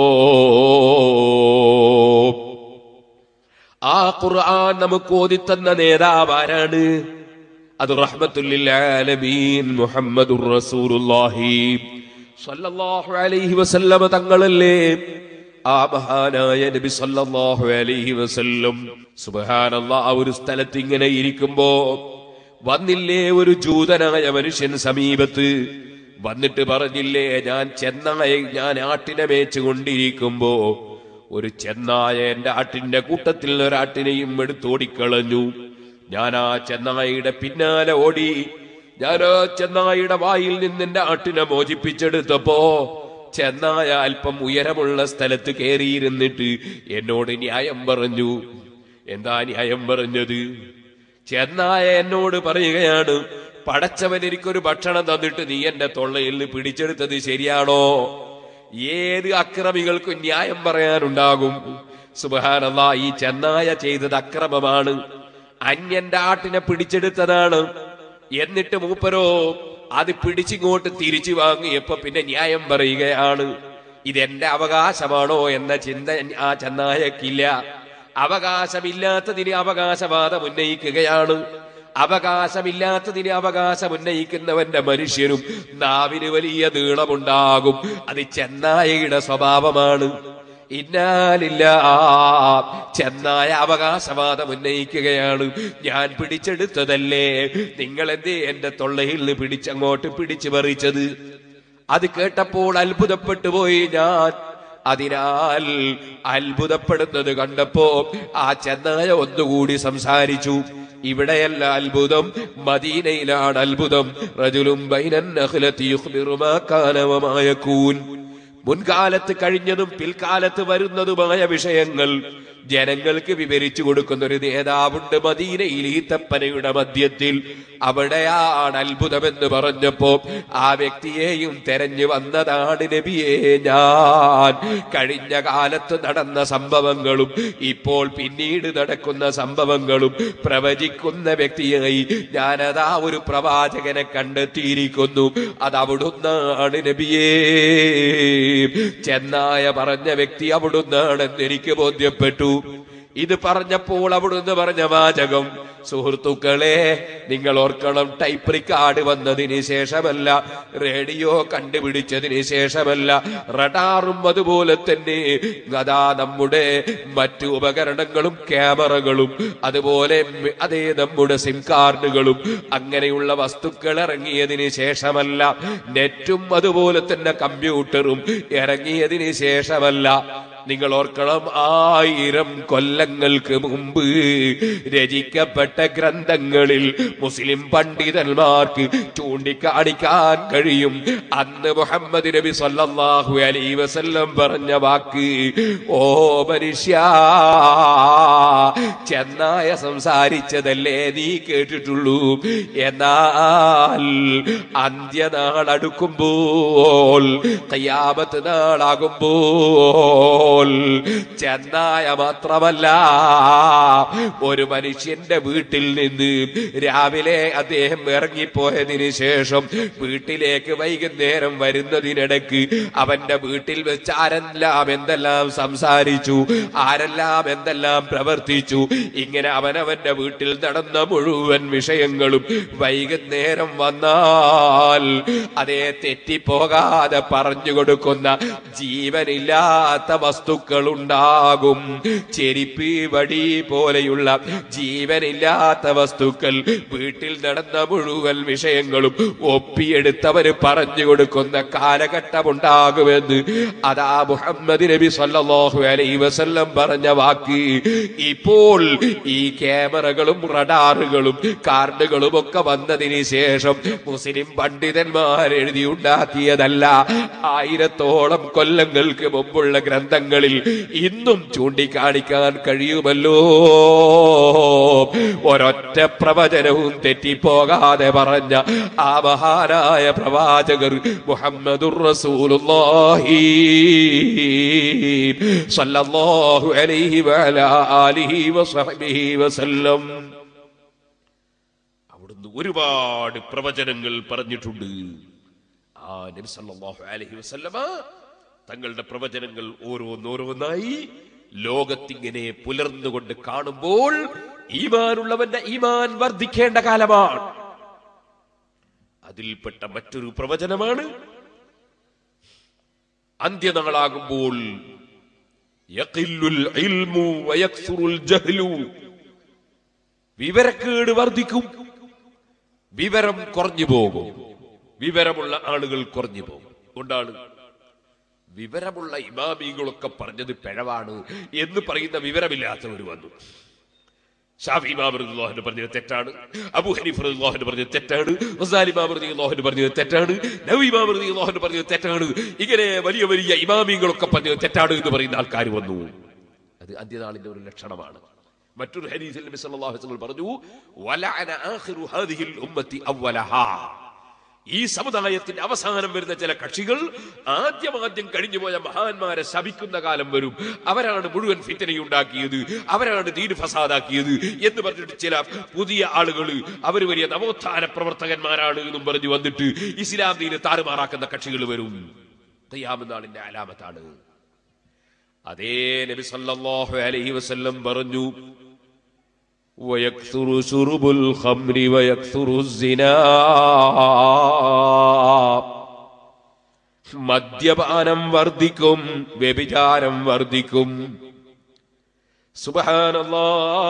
ആ ഖുർആൻ നമുക്ക് ഓതിത്തന്ന നേതാവ് ആരാണ് അത് റഹ്മത്തുല്ലാലമീൻ മുഹമ്മദുർ റസൂലുള്ളാഹി സല്ലല്ലാഹു അലൈഹി വസല്ലമ തങ്ങളല്ലേ ആ മഹാനായ നബി സല്ലല്ലാഹു അലൈഹി വസല്ലം സുബ്ഹാനല്ലാഹ് ആ ഒരു സ്ഥലത്ത് ഇങ്ങനെ ഇരിക്കുമ്പോ വന്നില്ലേ ഒരു ജൂതനായ മനുഷ്യൻ സമീപത്ത് വന്നിട്ട് പറഞ്ഞില്ലേ ഞാൻ ചെന്നായ ഞാൻ ആട്ടിനെ മേച്ചു കൊണ്ടിരിക്കുമ്പോ ഒരു ചെന്നായ എന്റെ ആട്ടിന്റെ കൂട്ടത്തിൽ ഒരാട്ടിനെയും എടുത്തോടിക്കളഞ്ഞു ഞാൻ ആ ചെന്നായിയുടെ പിന്നാലെ ഓടി ഞാൻ ആ ചെന്നായിയുടെ വായിൽ നിന്ന് എന്റെ ആട്ടിനെ മോചിപ്പിച്ചെടുത്തപ്പോ ചെന്നായ അല്പം ഉയരമുള്ള സ്ഥലത്ത് കയറിയിരുന്നിട്ട് എന്നോട് ന്യായം പറഞ്ഞു എന്താ ന്യായം പറഞ്ഞത് ചെന്നായ എന്നോട് പറയുകയാണ് പടച്ചവൻ എനിക്കൊരു ഭക്ഷണം തന്നിട്ട് നീ എന്റെ തൊള്ളയിൽ നിന്ന് പിടിച്ചെടുത്തത് ശരിയാണോ ഏത് അക്രമികൾക്കും ന്യായം പറയാനുണ്ടാകും സുബഹാനല്ലാ ഈ ചെന്നായ ചെയ്തത് അക്രമമാണ് അന്യന്റെ ആട്ടിനെ പിടിച്ചെടുത്തതാണ് എന്നിട്ട് മൂപ്പരോ അത് പിടിച്ചിങ്ങോട്ട് തിരിച്ചു വാങ്ങിയപ്പോ പിന്നെ ന്യായം പറയുകയാണ് ഇതെന്റെ അവകാശമാണോ എന്ന ചിന്ത ആ ചെന്നായക്കില്ല അവകാശമില്ലാത്തതിന് അവകാശവാദം ഉന്നയിക്കുകയാണ് അവകാശമില്ലാത്തതിന് അവകാശം ഉന്നയിക്കുന്നവന്റെ മനുഷ്യനും നാവിന് വലിയ നീളമുണ്ടാകും അത് ചെന്നായയുടെ സ്വഭാവമാണ് ഇന്നാലില്ല ചെന്നായ അവകാശവാദം ഉന്നയിക്കുകയാണ് ഞാൻ പിടിച്ചെടുത്തതല്ലേ നിങ്ങൾ എന്തേ എന്റെ തൊള്ളയിൽ നിന്ന് പിടിച്ചങ്ങോട്ട് പിടിച്ചു പറിച്ചത് അത് കേട്ടപ്പോൾ അത്ഭുതപ്പെട്ടു പോയി ഞാൻ അതിനാൽ അത്ഭുതപ്പെടുന്നത് കണ്ടപ്പോ ആ ചെന്നായ ഒന്നുകൂടി സംസാരിച്ചു ഇവിടെയല്ല അത്ഭുതം മദീനയിലാണ് അത്ഭുതം റജുലും ബൈനൻ നഖ്ലതി യുഖ്ബിറു മാ കാന വമാ യകൂൻ മുൻകാലത്ത് കഴിഞ്ഞതും പിൽക്കാലത്ത് വരുന്നതുമായ വിഷയങ്ങൾ ജനങ്ങൾക്ക് വിവരിച്ചു കൊടുക്കുന്ന ഒരു നേതാവുണ്ട് മദീനയിൽ ഈത്തപ്പനയുടെ മധ്യത്തിൽ അവിടെയാണ് അത്ഭുതമെന്ന് പറഞ്ഞപ്പോ ആ വ്യക്തിയെയും തെരഞ്ഞു വന്നതാണ് നബിയെ ഞാൻ കഴിഞ്ഞ കാലത്ത് നടന്ന സംഭവങ്ങളും ഇപ്പോൾ പിന്നീട് നടക്കുന്ന സംഭവങ്ങളും പ്രവചിക്കുന്ന വ്യക്തിയായി ഞാനതാ ഒരു പ്രവാചകനെ കണ്ടെത്തിയിരിക്കുന്നു അത് അവിടുന്നാണ് നബിയേ ചെന്നായ പറഞ്ഞ വ്യക്തി അവിടുന്നാണെന്ന് എനിക്ക് ബോധ്യപ്പെട്ടു ഇത് പറഞ്ഞപ്പോൾ അവിടുന്ന് പറഞ്ഞ വാചകം സുഹൃത്തുക്കളെ നിങ്ങൾ ഓർക്കണം ടൈപ്പ് റിക്കാർഡ് വന്നതിന് ശേഷമല്ല റേഡിയോ കണ്ടുപിടിച്ചതിന് ശേഷമല്ല റഡാറും അതുപോലെ തന്നെ അതാ നമ്മുടെ മറ്റു ഉപകരണങ്ങളും ക്യാമറകളും അതുപോലെ മ് അതേ നമ്മുടെ സിം കാർഡുകളും അങ്ങനെയുള്ള വസ്തുക്കൾ ഇറങ്ങിയതിന് ശേഷമല്ല നെറ്റും അതുപോലെ തന്നെ കമ്പ്യൂട്ടറും ഇറങ്ങിയതിന് ശേഷമല്ല നിങ്ങൾ ഓർക്കണം ആയിരം കൊല്ലങ്ങൾക്ക് മുമ്പ് രചിക്കപ്പെട്ട ഗ്രന്ഥങ്ങളിൽ മുസ്ലിം പണ്ഡിതന്മാർക്ക് ചൂണ്ടിക്കാണിക്കാൻ കഴിയും അന്ന് മുഹമ്മദ് നബി സല്ലല്ലാഹു അലൈഹി വസല്ലം പറഞ്ഞ വാക്ക് ഓ മനുഷ്യ ചെന്നായ സംസാരിച്ചതല്ലേ നീ കേട്ടിട്ടുള്ളൂ എന്നാൽ അന്ത്യനാൾ അടുക്കുമ്പോൾ കയ്യാമത്ത് നാളാകുമ്പോൾ ചെന്നായ മാത്രമല്ല ഒരു മനുഷ്യന്റെ വീട്ടിൽ നിന്ന് രാവിലെ അദ്ദേഹം ഇറങ്ങിപ്പോയതിനു ശേഷം വീട്ടിലേക്ക് വൈകുന്നേരം വരുന്നതിനിടയ്ക്ക് അവന്റെ വീട്ടിൽ വെച്ച് ആരെല്ലാം എന്തെല്ലാം സംസാരിച്ചു ആരെല്ലാം എന്തെല്ലാം പ്രവർത്തിച്ചു ഇങ്ങനെ അവനവന്റെ വീട്ടിൽ നടന്ന മുഴുവൻ വിഷയങ്ങളും വൈകുന്നേരം വന്നാൽ അതേ തെറ്റിപ്പോകാതെ പറഞ്ഞു കൊടുക്കുന്ന ജീവനില്ലാത്ത വസ്തു വസ്തുക്കൾ ഉണ്ടാകും ചെരിപ്പ് വടി പോലെയുള്ള ജീവനില്ലാത്ത വസ്തുക്കൾ വീട്ടിൽ നടന്ന മുഴുവൻ വിഷയങ്ങളും ഒപ്പിയെടുത്തവര് പറഞ്ഞു കൊടുക്കുന്ന കാലഘട്ടമുണ്ടാകുമെന്ന് അതാ മുഹമ്മദ് നബി സല്ലല്ലാഹു അലൈഹി വസല്ലം പറഞ്ഞ വാക്ക് ഇപ്പോൾ ഈ ക്യാമറകളും റഡാറുകളും കാർഡുകളും ഒക്കെ വന്നതിന് ശേഷം മുസ്ലിം പണ്ഡിതന്മാർ എഴുതിയുണ്ടാക്കിയതല്ല ആയിരത്തോളം കൊല്ലങ്ങൾക്ക് മുമ്പുള്ള ഗ്രന്ഥങ്ങളിൽ ഇന്നും ചൂണ്ടിക്കാണിക്കാൻ കഴിയുമല്ലോ ഒരൊറ്റ പ്രവചനവും തെറ്റിപ്പോകാതെ പറഞ്ഞ ആ മഹാനായ പ്രവാചകർ മുഹമ്മദുർ റസൂലുള്ളാഹി സല്ലല്ലാഹു അലൈഹി വഅലാ ആലിഹി വസഹ്ബിഹി വസല്ലം അവിടുന്ന് ഒരുപാട് പ്രവചനങ്ങൾ പറഞ്ഞിട്ടുണ്ട് ആ നബി സല്ലല്ലാഹു അലൈഹി വസല്ലമ തങ്ങളുടെ പ്രവചനങ്ങൾ ഓരോന്നോരോന്നായി ലോകത്തിങ്ങനെ പുലർന്നുകൊണ്ട് കാണുമ്പോൾ ഈമാനുള്ളവന്റെ ഈമാൻ വർദ്ധിക്കേണ്ട കാലമാണ് അതിൽപ്പെട്ട മറ്റൊരു പ്രവചനമാണ് അന്ത്യനാളാകുമ്പോൾ യഖില്ലുൽ ഇൽമു വയക്സുറുൽ ജഹ്ലു വിവരക്കേട് വർദ്ധിക്കും വിവരം കുറഞ്ഞു പോകും വിവരമുള്ള ആളുകൾ കുറഞ്ഞു പോകും കൊണ്ടാണ് വിവരമുള്ള ഇമാമികളൊക്കെ പറഞ്ഞത് പിഴവാണ് എന്ന് പറയുന്ന വിവരമില്ലാത്തവർ വന്നു ഷാഫി ഇമാമൃദുല്ലാഹിന് പറഞ്ഞത് തെറ്റാണ് അബു ഹനീഫ് റളിയല്ലാഹു പറഞ്ഞത് തെറ്റാണ് റസാലി ഇമാമൃദുല്ലാഹിന് പറഞ്ഞത് തെറ്റാണ് നബി ഇമാമൃദുല്ലാഹിന് പറഞ്ഞത് തെറ്റാണ് ഇങ്ങനെ വലിയ വലിയ ഇമാമികളൊക്കെ പറഞ്ഞത് തെറ്റാണ് എന്ന് പറയുന്ന ആൾക്കാർ വന്നു അത് അന്ത്യനാളിന്റെ ഒരു ലക്ഷണമാണ് മറ്റൊരു ഹദീസിൽ നബി സല്ലല്ലാഹു അലൈഹി വസല്ലം പറഞ്ഞു വലഅന ആഖിറു ഹാദിഹിൽ ഉമ്മത്തി അവലഹാ ഈ സമുദായത്തിന്റെ അവസാനം വരുന്ന ചില കക്ഷികൾ ആദ്യമാദ്യം കഴിഞ്ഞുപോയ മഹാന്മാരെ ശപിക്കുന്ന കാലം വരും അവരാണ് മുഴുവൻ ഫിത്തനയുണ്ടാക്കിയത് അവരാണ് ദീന് ഫസാദാക്കിയത് എന്ന് പറഞ്ഞിട്ട് ചില പുതിയ ആളുകൾ അവർ വലിയ നവോത്ഥാന പ്രവർത്തകന്മാരാണ് എന്നും പറഞ്ഞു വന്നിട്ട് ഇസ്ലാം ദീന് താറുമാറാക്കുന്ന കക്ഷികൾ വരും തയ്യാമെന്നാളിന്റെ അലാമത്താണ് അതേ നബി സല്ലല്ലാഹു അലൈഹി വസല്ലം പറഞ്ഞു ويكثر شرب الخمر ويكثر الزنا മദ്യപാനം വർദ്ധിക്കും വ്യഭിചാരം വർദ്ധിക്കും സുബഹാനല്ലാ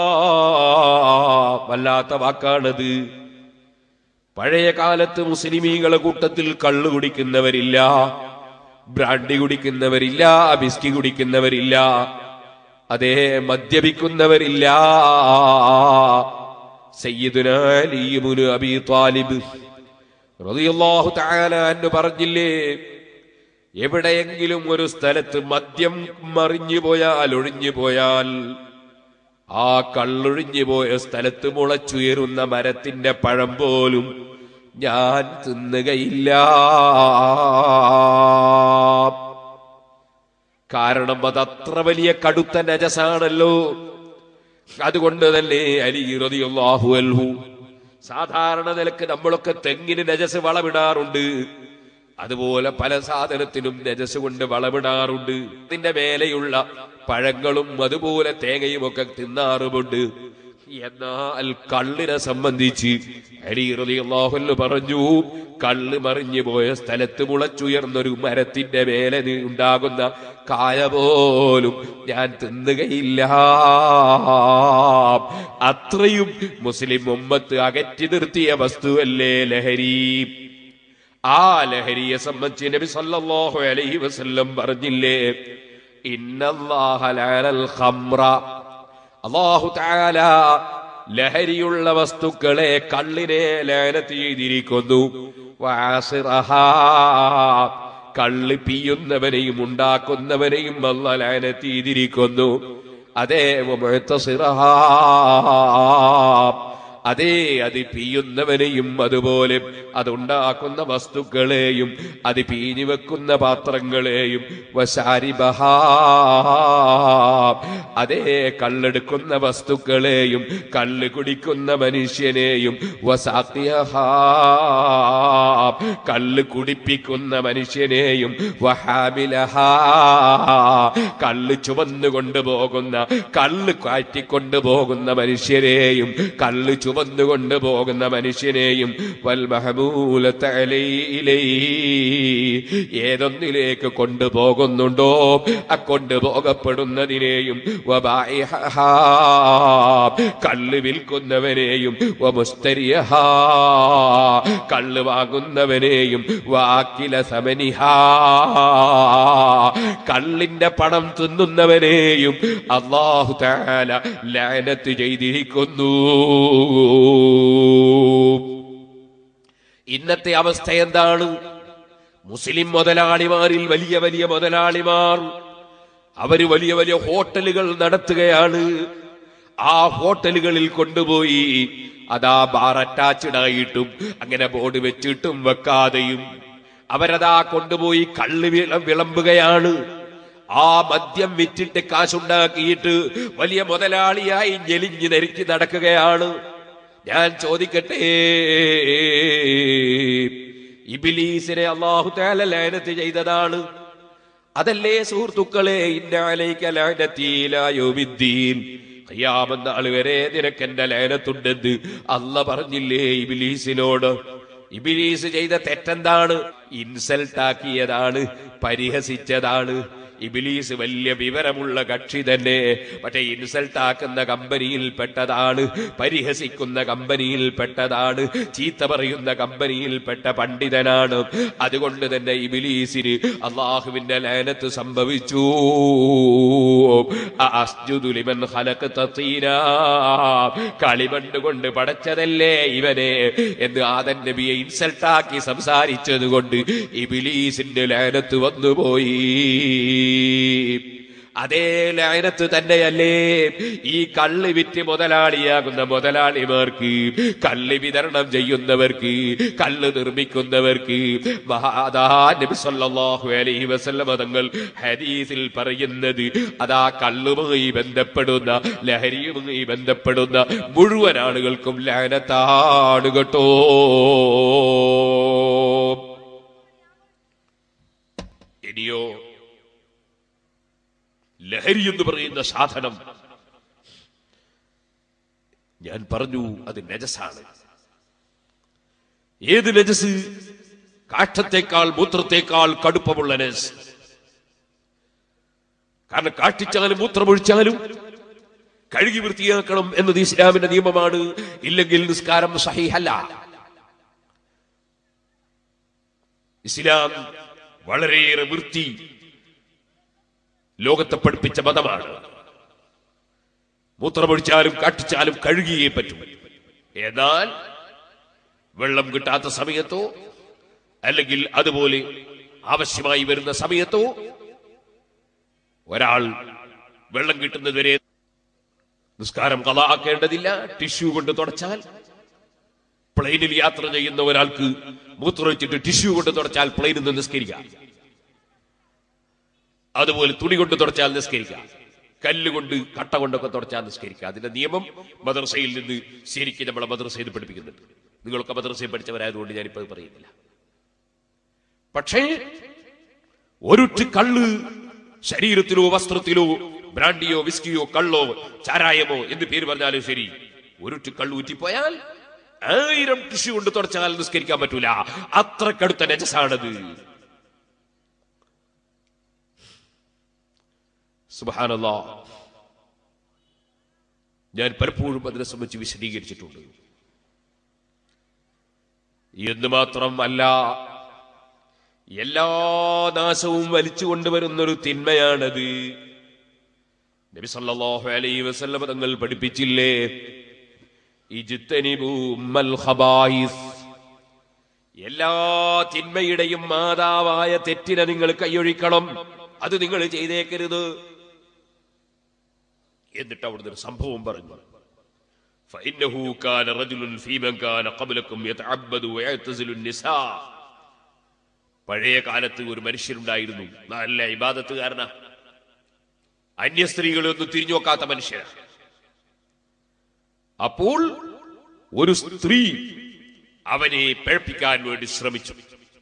വല്ലാത്ത വാക്കാണത് പഴയ കാലത്ത് മുസ്ലിമീങ്ങളെ കൂട്ടത്തിൽ കള്ളു കുടിക്കുന്നവരില്ല ബ്രാൻഡി കുടിക്കുന്നവരില്ല ബിസ്കി കുടിക്കുന്നവരില്ല അതേ മദ്യപിക്കുന്നവരില്ല സയ്യിദുന അലിയുബ്നു അബീ ത്വാലിബ് റളിയല്ലാഹു തആല അൻഹു പറഞ്ഞില്ലേ എവിടെയെങ്കിലും ഒരു സ്ഥലത്ത് മദ്യം മറിഞ്ഞു പോയാൽ ഒഴിഞ്ഞു പോയാൽ ആ കള്ളൊഴിഞ്ഞു പോയ സ്ഥലത്ത് മുളച്ചുയരുന്ന മരത്തിന്റെ പഴം പോലും ഞാൻ തിന്നുകയില്ല കാരണം അത് അത്ര വലിയ കടുത്ത നജസാണല്ലോ അതുകൊണ്ട് തന്നെ അലി റളിയല്ലാഹു അൻഹു സാധാരണ നിലക്ക് നമ്മളൊക്കെ തെങ്ങിന് നജസ് വളമിടാറുണ്ട് അതുപോലെ പല സാധനത്തിനും നജസ് കൊണ്ട് വളമിടാറുണ്ട് അതിന്റെ മേലെയുള്ള പഴങ്ങളും അതുപോലെ തേങ്ങയും ഒക്കെ തിന്നാറുമുണ്ട് എന്നാൽ കള്ളിനെ സംബന്ധിച്ച് അലി റളിയല്ലാഹു പറഞ്ഞു കള്ള് മറിഞ്ഞു പോയ സ്ഥലത്ത് മുളച്ചുയർന്നൊരു മരത്തിന്റെ മേലെ നി- ഉണ്ടാകുന്ന കായ പോലും ഞാൻ തിന്നുകയില്ല അത്രയും മുസ്ലിം ഉമ്മത്ത് അകറ്റി നിർത്തിയ വസ്തുവല്ലേ ലഹരി ആ ലഹരിയെ സംബന്ധിച്ച് നബി സല്ലല്ലാഹു അലൈഹി വസല്ലം പറഞ്ഞില്ലേ ഇന്നല്ലാഹ ലഅനൽ ഖംറ അല്ലാഹു തആല ലഹരിയുള്ള വസ്തുക്കളെ കള്ളിനെ ലാനത്ത് ചെയ്തിരിക്കുന്നു വആസിറഹാ കള്ള് പിയുന്നവനെയും ഉണ്ടാക്കുന്നവനെയും അല്ല ലാനത്ത് ചെയ്തിരിക്കുന്നു അതേ വമുഅ്തസിറഹാ അതേ അത് പിയുന്നവനെയും അതുപോലെ അതുണ്ടാക്കുന്ന വസ്തുക്കളെയും അത് പീഞ്ഞു വെക്കുന്ന പാത്രങ്ങളെയും വശാരിബഹാ അതേ കള്ളെടുക്കുന്ന വസ്തുക്കളെയും കള്ള് കുടിക്കുന്ന മനുഷ്യനെയും വസാത്തിയഹാ കള്ള് കുടിപ്പിക്കുന്ന മനുഷ്യനെയും വഹാമിലഹാ കള്ള് ചുമന്നു കൊണ്ടുപോകുന്ന കള്ള് കാറ്റിക്കൊണ്ടുപോകുന്ന മനുഷ്യരെയും കള്ള് ചുമന്നു കൊണ്ടുപോകുന്ന മനുഷ്യനെയും വൽ മഹമൂലത്ത അലൈലൈ ഏതൊന്നിലേക്ക് കൊണ്ടുപോകുന്നുണ്ടോ ആ കൊണ്ടുപോകപ്പെടുന്നതിനെയും വബായിഹഹാ കള്ള് വിൽക്കുന്നവനെയും വമുസ്തരിയഹാ കള്ള് വാങ്ങുന്നവനെയും വാക്കില സമനിഹാ കള്ളിന്റെ പണം തിന്നുന്നവനെയും അള്ളാഹു താല ലാനത്ത് ചെയ്തിരിക്കുന്നു ഇന്നത്തെ അവസ്ഥ എന്താണ് മുസ്ലിം മുതലാളിമാരിൽ വലിയ വലിയ മുതലാളിമാർ അവര് വലിയ വലിയ ഹോട്ടലുകൾ നടത്തുകയാണ് ആ ഹോട്ടലുകളിൽ കൊണ്ടുപോയി അതാ ബാർ അറ്റാച്ച്ഡ് ആയിട്ടും അങ്ങനെ ബോർഡ് വെച്ചിട്ടും വെക്കാതെയും അവരതാ കൊണ്ടുപോയി കള്ള് വിള- വിളമ്പുകയാണ് ആ മദ്യം വിറ്റിട്ട് കാശുണ്ടാക്കിയിട്ട് വലിയ മുതലാളിയായി ഞെലിഞ്ഞു ധരിച്ച് നടക്കുകയാണ് ഞാൻ ചോദിക്കട്ടെ ഇബിലീസിനെ അള്ളാഹു താല ലാനത്ത് ചെയ്തതാണ് അതല്ലേ സുഹൃത്തുക്കളെ ഇന്നാലേക്കലാനത്തീലായോമിദ്ദീൻ ഖിയാമത്ത് നാൾ വരെ നിനക്കെന്റെ ലേനത്തുണ്ടെന്ന് അല്ല പറഞ്ഞില്ലേ ഇബിലീസിനോട് ഇബിലീസ് ചെയ്ത തെറ്റെന്താണ് ഇൻസൾട്ടാക്കിയതാണ് പരിഹസിച്ചതാണ് ഇബിലീസ് വലിയ വിവരമുള്ള കക്ഷി തന്നെ പക്ഷെ ഇൻസൾട്ട് ആക്കുന്ന കമ്പനിയിൽ പെട്ടതാണ് പരിഹസിക്കുന്ന കമ്പനിയിൽ പെട്ടതാണ് ചീത്ത പറയുന്ന കമ്പനിയിൽ പെട്ട പണ്ഡിതനാണ് അതുകൊണ്ട് തന്നെ ഇബിലീസിന് അള്ളാഹുവിന്റെ ലേനത്ത് സംഭവിച്ചു അസ്ജുദു ലിമൻ ഖലഖത തീനാ. കളിമണ്ണ് കൊണ്ട് പടച്ചതല്ലേ ഇവനെ എന്ന് ആദൻ നബിയെ ഇൻസൾട്ടാക്കി സംസാരിച്ചത് കൊണ്ട് ഇബിലീസിന്റെ ലേനത്ത് വന്നുപോയി അതേ ലായനത്ത് തന്നെയല്ലേ ഈ കള്ള് വിറ്റ് മുതലാളിയാകുന്ന മുതലാളിമാർക്ക് കള്ള് വിതരണം ചെയ്യുന്നവർക്ക് കള്ള് നിർമ്മിക്കുന്നവർക്ക് മഹാദാ നബി സല്ലല്ലാഹു അലൈഹി വസല്ലമ തങ്ങൾ ഹദീസിൽ പറയുന്നത് അതാ കള്ളുമായി ബന്ധപ്പെടുന്ന ലഹരിയുമായി ബന്ധപ്പെടുന്ന മുഴുവൻ ആളുകൾക്കും ലാനത്താണ് കേട്ടോ ഇനിയോ ലഹരി എന്ന് പറയുന്ന സാധനം ഞാൻ പറഞ്ഞു അത് നജസാണ് ഏത് നജസ് കാഷ്ടത്തെക്കാൾ മൂത്രത്തെക്കാൾ കടുപ്പമുള്ള നജസ് കാരണം കാഷ്ടിച്ചാലും മൂത്രമൊഴിച്ചാലും കഴുകി വൃത്തിയാക്കണം എന്നത് ഇസ്ലാമിന്റെ നിയമമാണ് ഇല്ലെങ്കിൽ നിസ്കാരം സഹിഹല്ല ഇസ്ലാം വളരെയേറെ വൃത്തി ലോകത്തെ പഠിപ്പിച്ച മതമാണ് മൂത്രമൊഴിച്ചാലും കാട്ടിച്ചാലും കഴുകിയേ പറ്റൂ എന്നാൽ വെള്ളം കിട്ടാത്ത സമയത്തോ അല്ലെങ്കിൽ അതുപോലെ ആവശ്യമായി വരുന്ന സമയത്തോ ഒരാൾ വെള്ളം കിട്ടുന്നതുവരെ നിസ്കാരം കലാക്കേണ്ടതില്ല ടിഷ്യൂ കൊണ്ട് തുടച്ചാൽ പ്ലെയിനിൽ യാത്ര ചെയ്യുന്ന ഒരാൾക്ക് മൂത്രമൊഴിച്ചിട്ട് ടിഷ്യൂ കൊണ്ട് തുടച്ചാൽ പ്ലെയിനിൽ നിന്ന് നിസ്കരിക്കാം അതുപോലെ തുണി കൊണ്ട് തുടച്ചാൽ നിസ്കരിക്കാം കല്ലുകൊണ്ട് കട്ട കൊണ്ടൊക്കെ തുടച്ചാൽ നിസ്കരിക്കാം അതിന്റെ നിയമം മദ്രസയിൽ നിന്ന് ശരിക്കും നമ്മളെ മദ്രസയിൽ പഠിപ്പിക്കുന്നുണ്ട് നിങ്ങളൊക്കെ മദ്രസയിൽ പഠിച്ചവരായതുകൊണ്ട് ഞാനിപ്പോ അത് പറയുന്നില്ല പക്ഷേ ഒരുറ്റ് കള്ള് ശരീരത്തിലോ വസ്ത്രത്തിലോ ബ്രാൻഡിയോ വിസ്കിയോ കള്ളോ ചാരായമോ എന്ന് പേര് പറഞ്ഞാലും ശരി ഒരുറ്റ് കള്ള് ഊറ്റിപ്പോയാൽ ആയിരം ടിഷ്യൂ കൊണ്ട് തുടച്ചാൽ നിസ്കരിക്കാൻ പറ്റൂല അത്ര കടുത്ത നജസാണത് സുബാനല്ലാ ഞാൻ പലപ്പോഴും അതിനെ സംബന്ധിച്ച് വിശദീകരിച്ചിട്ടുണ്ട് എന്ന് മാത്രമല്ല എല്ലാ നാശവും വലിച്ചു കൊണ്ടുവരുന്നൊരു തിന്മയാണത് നബി സല്ലല്ലാഹു അലൈഹി വസല്ലം തങ്ങൾ പഠിപ്പിച്ചില്ലേ ഇജ്തനിബൂ ഉമ്മൽ ഖബായിസ് എല്ലാ തിന്മയുടെയും മാതാവായ തെറ്റിനെ നിങ്ങൾ കൈയൊഴിക്കണം അത് നിങ്ങൾ ചെയ്തേക്കരുത് എന്നിട്ട് അവിടുന്ന് ഒരു സംഭവം പറഞ്ഞു فإنه كان رجل في من كان قبلكم يتعبد ويعتزل النساء പഴയ കാലത്ത് ഒരു മനുഷ്യനുണ്ടായിരുന്നു നല്ല ഇബാദത്തുകാരനാ അന്യ സ്ത്രീകളെ ഒന്നും തിരിഞ്ഞു നോക്കാത്ത മനുഷ്യനാ അപ്പോൾ ഒരു സ്ത്രീ അവനെ പഴപ്പിക്കാൻ വേണ്ടി ശ്രമിച്ചു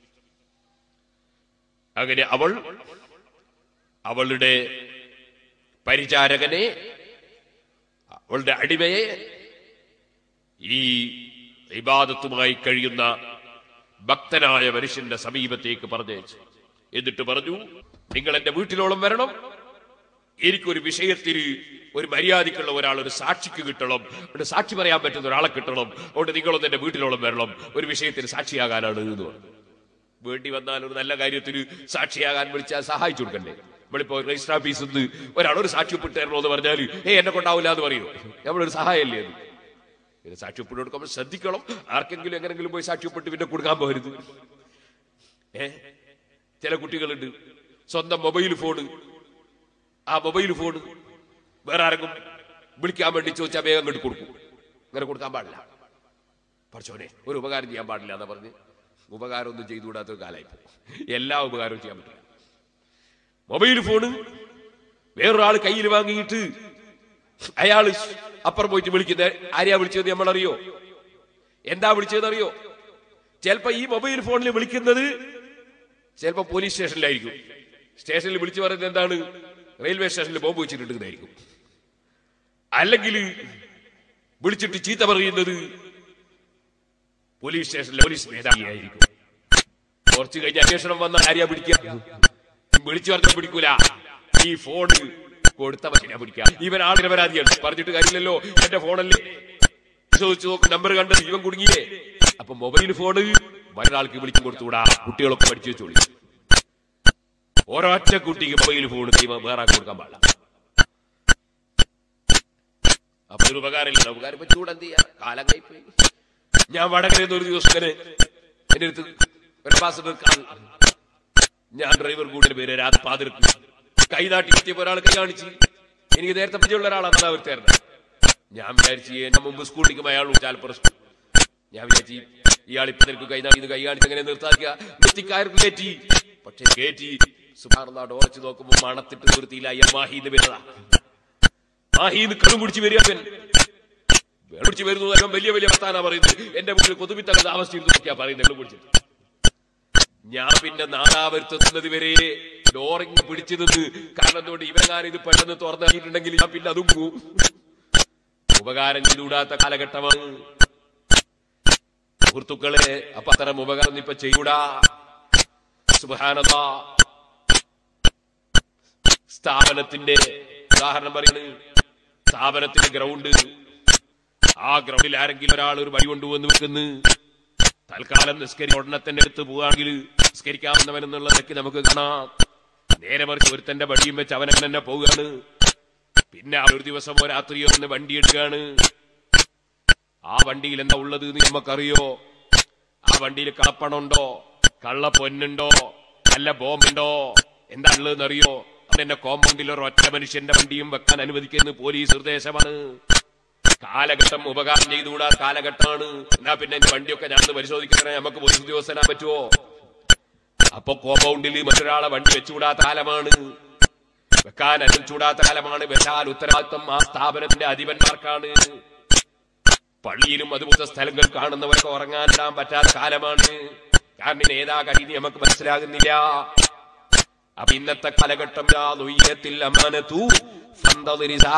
അങ്ങനെ അവൾ അവളുടെ പരിചാരകനെ അവളുടെ അടിമയെ ഈ ഇബാദത്തുമായി കഴിയുന്ന ഭക്തനായ മനുഷ്യന്റെ സമീപത്തേക്ക് പറഞ്ഞയച്ചു എന്നിട്ട് പറഞ്ഞു നിങ്ങൾ എന്റെ വീട്ടിലോളം വരണം എനിക്കൊരു വിഷയത്തിന് ഒരു മര്യാദക്കുള്ള ഒരാൾ ഒരു സാക്ഷിക്ക് കിട്ടണം ഒരു സാക്ഷി പറയാൻ പറ്റുന്ന ഒരാളെ കിട്ടണം അതുകൊണ്ട് നിങ്ങളൊന്ന് എന്റെ വീട്ടിലോളം വരണം ഒരു വിഷയത്തിന് സാക്ഷിയാകാനാണ് എന്ന് പറഞ്ഞു വേണ്ടി വന്നാൽ ഒരു നല്ല കാര്യത്തിന് സാക്ഷിയാകാൻ വിളിച്ചാൽ സഹായിച്ചു കൊടുക്കണ്ടേ നമ്മളിപ്പോ രജിസ്റ്റർ ഓഫീസിൽ നിന്ന് ഒരാൾ ഒരു സാക്ഷി ഒപ്പിട്ട് തരണോ എന്ന് പറഞ്ഞാൽ ഏ എന്നെ കൊണ്ടാവില്ല എന്ന് പറയൂ നമ്മളൊരു സഹായമല്ലേ അത് പിന്നെ സാക്ഷി ഒപ്പിട്ട് കൊടുക്കുമ്പോൾ ശ്രദ്ധിക്കണം ആർക്കെങ്കിലും എങ്ങനെങ്കിലും പോയി സാക്ഷി ഒപ്പിട്ട് പിന്നെ കൊടുക്കാൻ പോകരുത് ഏ ചില കുട്ടികളുണ്ട് സ്വന്തം മൊബൈൽ ഫോണ് ആ മൊബൈൽ ഫോൺ വേറെ ആരെങ്കിലും വിളിക്കാൻ വേണ്ടി ചോദിച്ചാൽ വേഗം കണ്ടു കൊടുക്കും അങ്ങനെ കൊടുക്കാൻ പാടില്ല പഠിച്ചോനെ ഒരു ഉപകാരം ചെയ്യാൻ പാടില്ല എന്ന് പറഞ്ഞ് ഉപകാരമൊന്നും ചെയ്തുകൂടാത്ത ഒരു കാലമായി എല്ലാ ഉപകാരവും ചെയ്യാൻ പറ്റില്ല മൊബൈൽ ഫോണ് വേറൊരാൾ കയ്യിൽ വാങ്ങിയിട്ട് അയാള് അപ്പുറം പോയിട്ട് വിളിക്കുന്ന ആരെയാ വിളിച്ചത് നമ്മൾ അറിയോ എന്താ വിളിച്ചതെന്ന് അറിയോ ചിലപ്പോ ഈ മൊബൈൽ ഫോണിൽ വിളിക്കുന്നത് ചിലപ്പോ പോലീസ് സ്റ്റേഷനിലായിരിക്കും സ്റ്റേഷനിൽ വിളിച്ചു പറയുന്നത് എന്താണ് റെയിൽവേ സ്റ്റേഷനിൽ ബോംബ് വെച്ചിട്ടുണ്ടായിരിക്കും അല്ലെങ്കിൽ വിളിച്ചിട്ട് ചീത്ത പറയുന്നത് പോലീസ് സ്റ്റേഷനിലെ പോലീസ് മേധാവിയായിരിക്കും കുറച്ച് കഴിഞ്ഞ് അന്വേഷണം വന്ന ആരെയാ പിടിക്കുക വിളിച്ചു പറഞ്ഞാൽ പിടിക്കൂല ഈ ഫോൺ കൊടുത്ത മനുഷ്യനെ പിടിക്കാം ഇവൻ ആളിനെ പരാതിയാണ് പറഞ്ഞിട്ട് കാര്യമില്ലല്ലോ എന്റെ ഫോണല്ലേ ചോദിച്ചു നോക്കും നമ്പർ കണ്ട് ഇവൻ കുടുങ്ങിയേ അപ്പൊ മൊബൈൽ ഫോണ് മറ്റൊരാൾക്ക് വിളിച്ചു കൊടുത്തുകൂടാ കുട്ടികളൊക്കെ പഠിച്ചു വെച്ചോളി ഒരൊറ്റ കുട്ടിക്ക് മൊബൈൽ ഫോൺ വേറെ ആൾക്ക് കൊടുക്കാൻ പാടില്ല അപ്പൊ ഒരു ഉപകാരമില്ല ഉപകാരം ഇപ്പൊ ചൂടെന്ത് ചെയ്യാ കാലം കൈപ്പോയി ഞാൻ വടകരയിൽ ഒരു ദിവസം ഇങ്ങനെ എന്റെ അടുത്ത് ഒരു മാസം നിൽക്കാതെ ഞാൻ ഡ്രൈവർ കൂടിയ പേര് രാത് പാതിർക്ക് കൈ നാട്ടി എത്തിയപ്പോ ഒരാൾ കൈ കാണിച്ച് എനിക്ക് നേരത്തെ പരിചയമുള്ള ഒരാളാണ് അതാ ഒരു തരുന്നത് ഞാൻ വിചാരിച്ചു എന്നെ മുമ്പ് സ്കൂളിലേക്ക് അയാൾ ചാലപ്പുറം സ്കൂൾ ഞാൻ വിചാരിച്ചു ഇയാൾ ഇപ്പൊ നിനക്ക് കൈ നാട്ടി കൈ കാണിച്ച് അങ്ങനെ നിർത്താക്കിയ നിർത്തിക്കാർക്ക് കയറ്റി പക്ഷെ കയറ്റി സുമാർന്നാട് ഉറച്ചു നോക്കുമ്പോ മണത്തിട്ട് നിർത്തിയില്ല അയ്യ മാഹിന്ന് വരുന്നതാ മാഹിന്ന് കണ്ണു പിടിച്ച് വരിക അവൻ പിടിച്ച് വരുന്നത് അവൻ വലിയ വലിയ വർത്താനാ പറയുന്നത് എന്റെ മുന്നിൽ കൊതുമിത്തന്നെ താമസിച്ചിരുന്നു നോക്കിയാ പറയുന്നത് എന്നെ പിടിച്ചിട്ട് ഞാൻ പിന്നെ നാദാവരുത്തുന്നത് വരെ ഡോറിങ് പിടിച്ചു നിന്ന് കാരണം എന്തുകൊണ്ട് ഇവരെങ്ങാനും ഇത് പെട്ടെന്ന് തുറന്നിട്ടുണ്ടെങ്കിൽ ഞാൻ പിന്നെ അതും പോവും. ഉപകാരം ചെയ്തുകൂടാത്ത കാലഘട്ടമാണ് സുഹൃത്തുക്കളെ അപ്പൊ അത്തരം ഉപകാരം ഇപ്പൊ ചെയ്യൂടാ സുബാനത സ്ഥാപനത്തിന്റെ ഉദാഹരണം പറയുന്നത് സ്ഥാപനത്തിന്റെ ഗ്രൗണ്ട് ആ ഗ്രൗണ്ടിൽ ആരെങ്കിലും ഒരാൾ ഒരു വഴി കൊണ്ടുവന്ന് വെക്കുന്നു തൽക്കാലം നിസ്കരി ഉടനെ തന്നെ എടുത്ത് പോവുകയാണെങ്കിൽ നിസ്കരിക്കാവുന്നവൻ എന്നുള്ള നിലയ്ക്ക് നമുക്ക് കാണാം നേരെ മറിച്ച് ഒരുത്തന്റെ വടിയും വെച്ച് അവൻ തന്നെ പോവുകയാണ് പിന്നെ ആ ഒരു ദിവസമോ രാത്രിയോ ഒന്ന് വണ്ടി എടുക്കുകയാണ് ആ വണ്ടിയിൽ എന്താ ഉള്ളത് എന്ന് നമുക്കറിയോ ആ വണ്ടിയിൽ കളപ്പണുണ്ടോ കള്ള പൊന്നുണ്ടോ നല്ല ബോംബുണ്ടോ എന്താ ഉള്ളതെന്ന് അറിയോ അതെന്നെ കോമ്പൗണ്ടിൽ ഒരു ഒറ്റ മനുഷ്യന്റെ വണ്ടിയും വെക്കാൻ അനുവദിക്കുന്ന പോലീസ് നിർദ്ദേശമാണ് കാലഘട്ടം ഉപകാരം ചെയ്തുകൂടാ കാലഘട്ടമാണ് എന്നാ പിന്നെ എന്റെ വണ്ടിയൊക്കെ ഞാൻ ഒന്ന് പരിശോധിക്കണേ നമുക്ക് പോലീസ് ഉദ്യോഗസ്ഥനാ പറ്റുമോ അപ്പൊ കോമ്പൗണ്ടിൽ മറ്റൊരാളെ വണ്ടി വെച്ചുകൂടാത്ത കാലമാണ് വെക്കാൻ അനുവദിച്ചുകൂടാത്ത കാലമാണ് വെച്ചാൽ ഉത്തരവാദിത്വം ആ സ്ഥാപനത്തിന്റെ അധിപന്മാർക്കാണ് പള്ളിയിലും അതുപോലത്തെ സ്ഥലങ്ങൾ കാണുന്നവർക്ക് ഉറങ്ങാനിടാൻ പറ്റാത്ത കാലമാണ് കാരണം ഏതാ കഴിയുന്ന നമുക്ക് മനസ്സിലാകുന്നില്ല അപ്പൊ ഇന്നത്തെ കാലഘട്ടം യാ നുയ്യത്തിൽ അമാനത്തു ഫന്തദിരി സാ.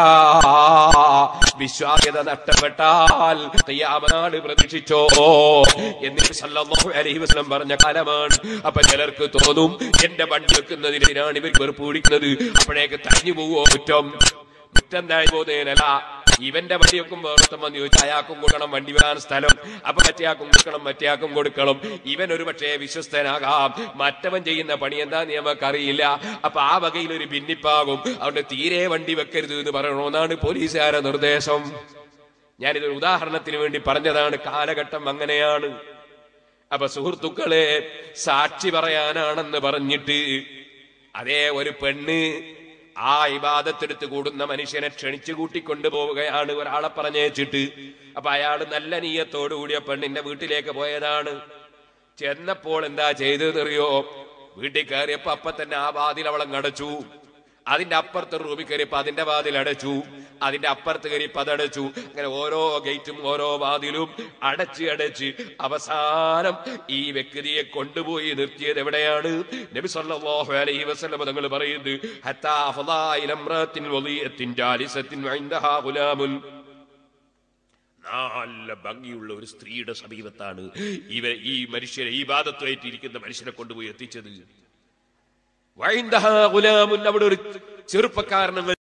വിശ്വാസ്യത നഷ്ടപ്പെട്ടാൽ തയ്യാമനാട് പ്രതീക്ഷിച്ചോ എന്നിട്ട് സല്ലല്ലാഹു അലൈഹി വസല്ലം പറഞ്ഞ കാലമാണ് അപ്പൊ ചിലർക്ക് തോന്നും എന്റെ വണ്ടി വെക്കുന്നതിനാണ് ഇവർ വെറുപ്പ് പിടിക്കുന്നത് അപ്പോഴേക്ക് തഞ്ഞു പോവോ കുറ്റം കുറ്റം താഴ് പോകുന്നതിനല്ല ഇവന്റെ വണ്ടിയൊക്കും വേർത്തം വന്ന് ചോദിച്ചാൽ അയാൾക്കും കൊടുക്കണം വണ്ടി വരാൻ സ്ഥലം അപ്പൊ മറ്റേയാൾക്കും കൊടുക്കണം മറ്റേയാൾക്കും കൊടുക്കണം ഇവൻ ഒരു പക്ഷേ വിശ്വസ്തനാകാം മറ്റവൻ ചെയ്യുന്ന പണി എന്താന്ന് നമുക്കറിയില്ല അപ്പൊ ആ വകയിൽ ഒരു ഭിന്നിപ്പാകും അതുകൊണ്ട് തീരെ വണ്ടി വെക്കരുത് എന്ന് പറയണമെന്നാണ് പോലീസുകാരുടെ നിർദ്ദേശം ഞാനിതൊരു ഉദാഹരണത്തിന് വേണ്ടി പറഞ്ഞതാണ് കാലഘട്ടം അങ്ങനെയാണ് അപ്പൊ സുഹൃത്തുക്കളെ സാക്ഷി പറയാനാണെന്ന് പറഞ്ഞിട്ട് അതേ ഒരു പെണ്ണ് ആ ഇബാദത്തെടുത്ത് കൂടുന്ന മനുഷ്യനെ ക്ഷണിച്ചു കൂട്ടിക്കൊണ്ടു പോവുകയാണ് ഒരാളെ പറഞ്ഞേച്ചിട്ട് അപ്പൊ അയാൾ നല്ല നീയത്തോടു കൂടിയ പെണ്ണിന്റെ വീട്ടിലേക്ക് പോയതാണ് ചെന്നപ്പോൾ എന്താ ചെയ്തതെന്നറിയോ വീട്ടിൽ കയറിയപ്പോ അപ്പൊ തന്നെ ആ വാതിൽ അവളെ അടച്ചു അതിന്റെ അപ്പുറത്തെ റൂമിൽ കയറിയപ്പോ അതിന്റെ വാതിൽ അടച്ചു അതിന്റെ അപ്പുറത്ത് കയറിയപ്പോ അതടച്ചു അങ്ങനെ ഓരോ ഗേറ്റും ഓരോ വാതിലും അടച്ച് അടച്ച് അവസാനം ഈ വ്യക്തിയെ കൊണ്ടുപോയി നിർത്തിയത് എവിടെയാണ് നബി സല്ലല്ലാഹു അലൈഹി വസല്ലം തങ്ങൾ പറയുന്നത് ഹത്താ അഫദാ ഇല ഇംറഅത്തിൻ വലിയത്തിൻ ജാലിസത്തിൻ വഇൻദഹാ ഗുലാമുൻ നല്ല ഭംഗിയുള്ള ഒരു സ്ത്രീയുടെ സമീപത്താണ് ഇവ ഈ മനുഷ്യരെ ഈ ബാധത്വമായിട്ടിരിക്കുന്ന മനുഷ്യനെ കൊണ്ടുപോയി എത്തിച്ചത് വൈന്ദഹാ ഗുലാമുൻ അവിടെ ഒരു ചെറുപ്പക്കാരൻ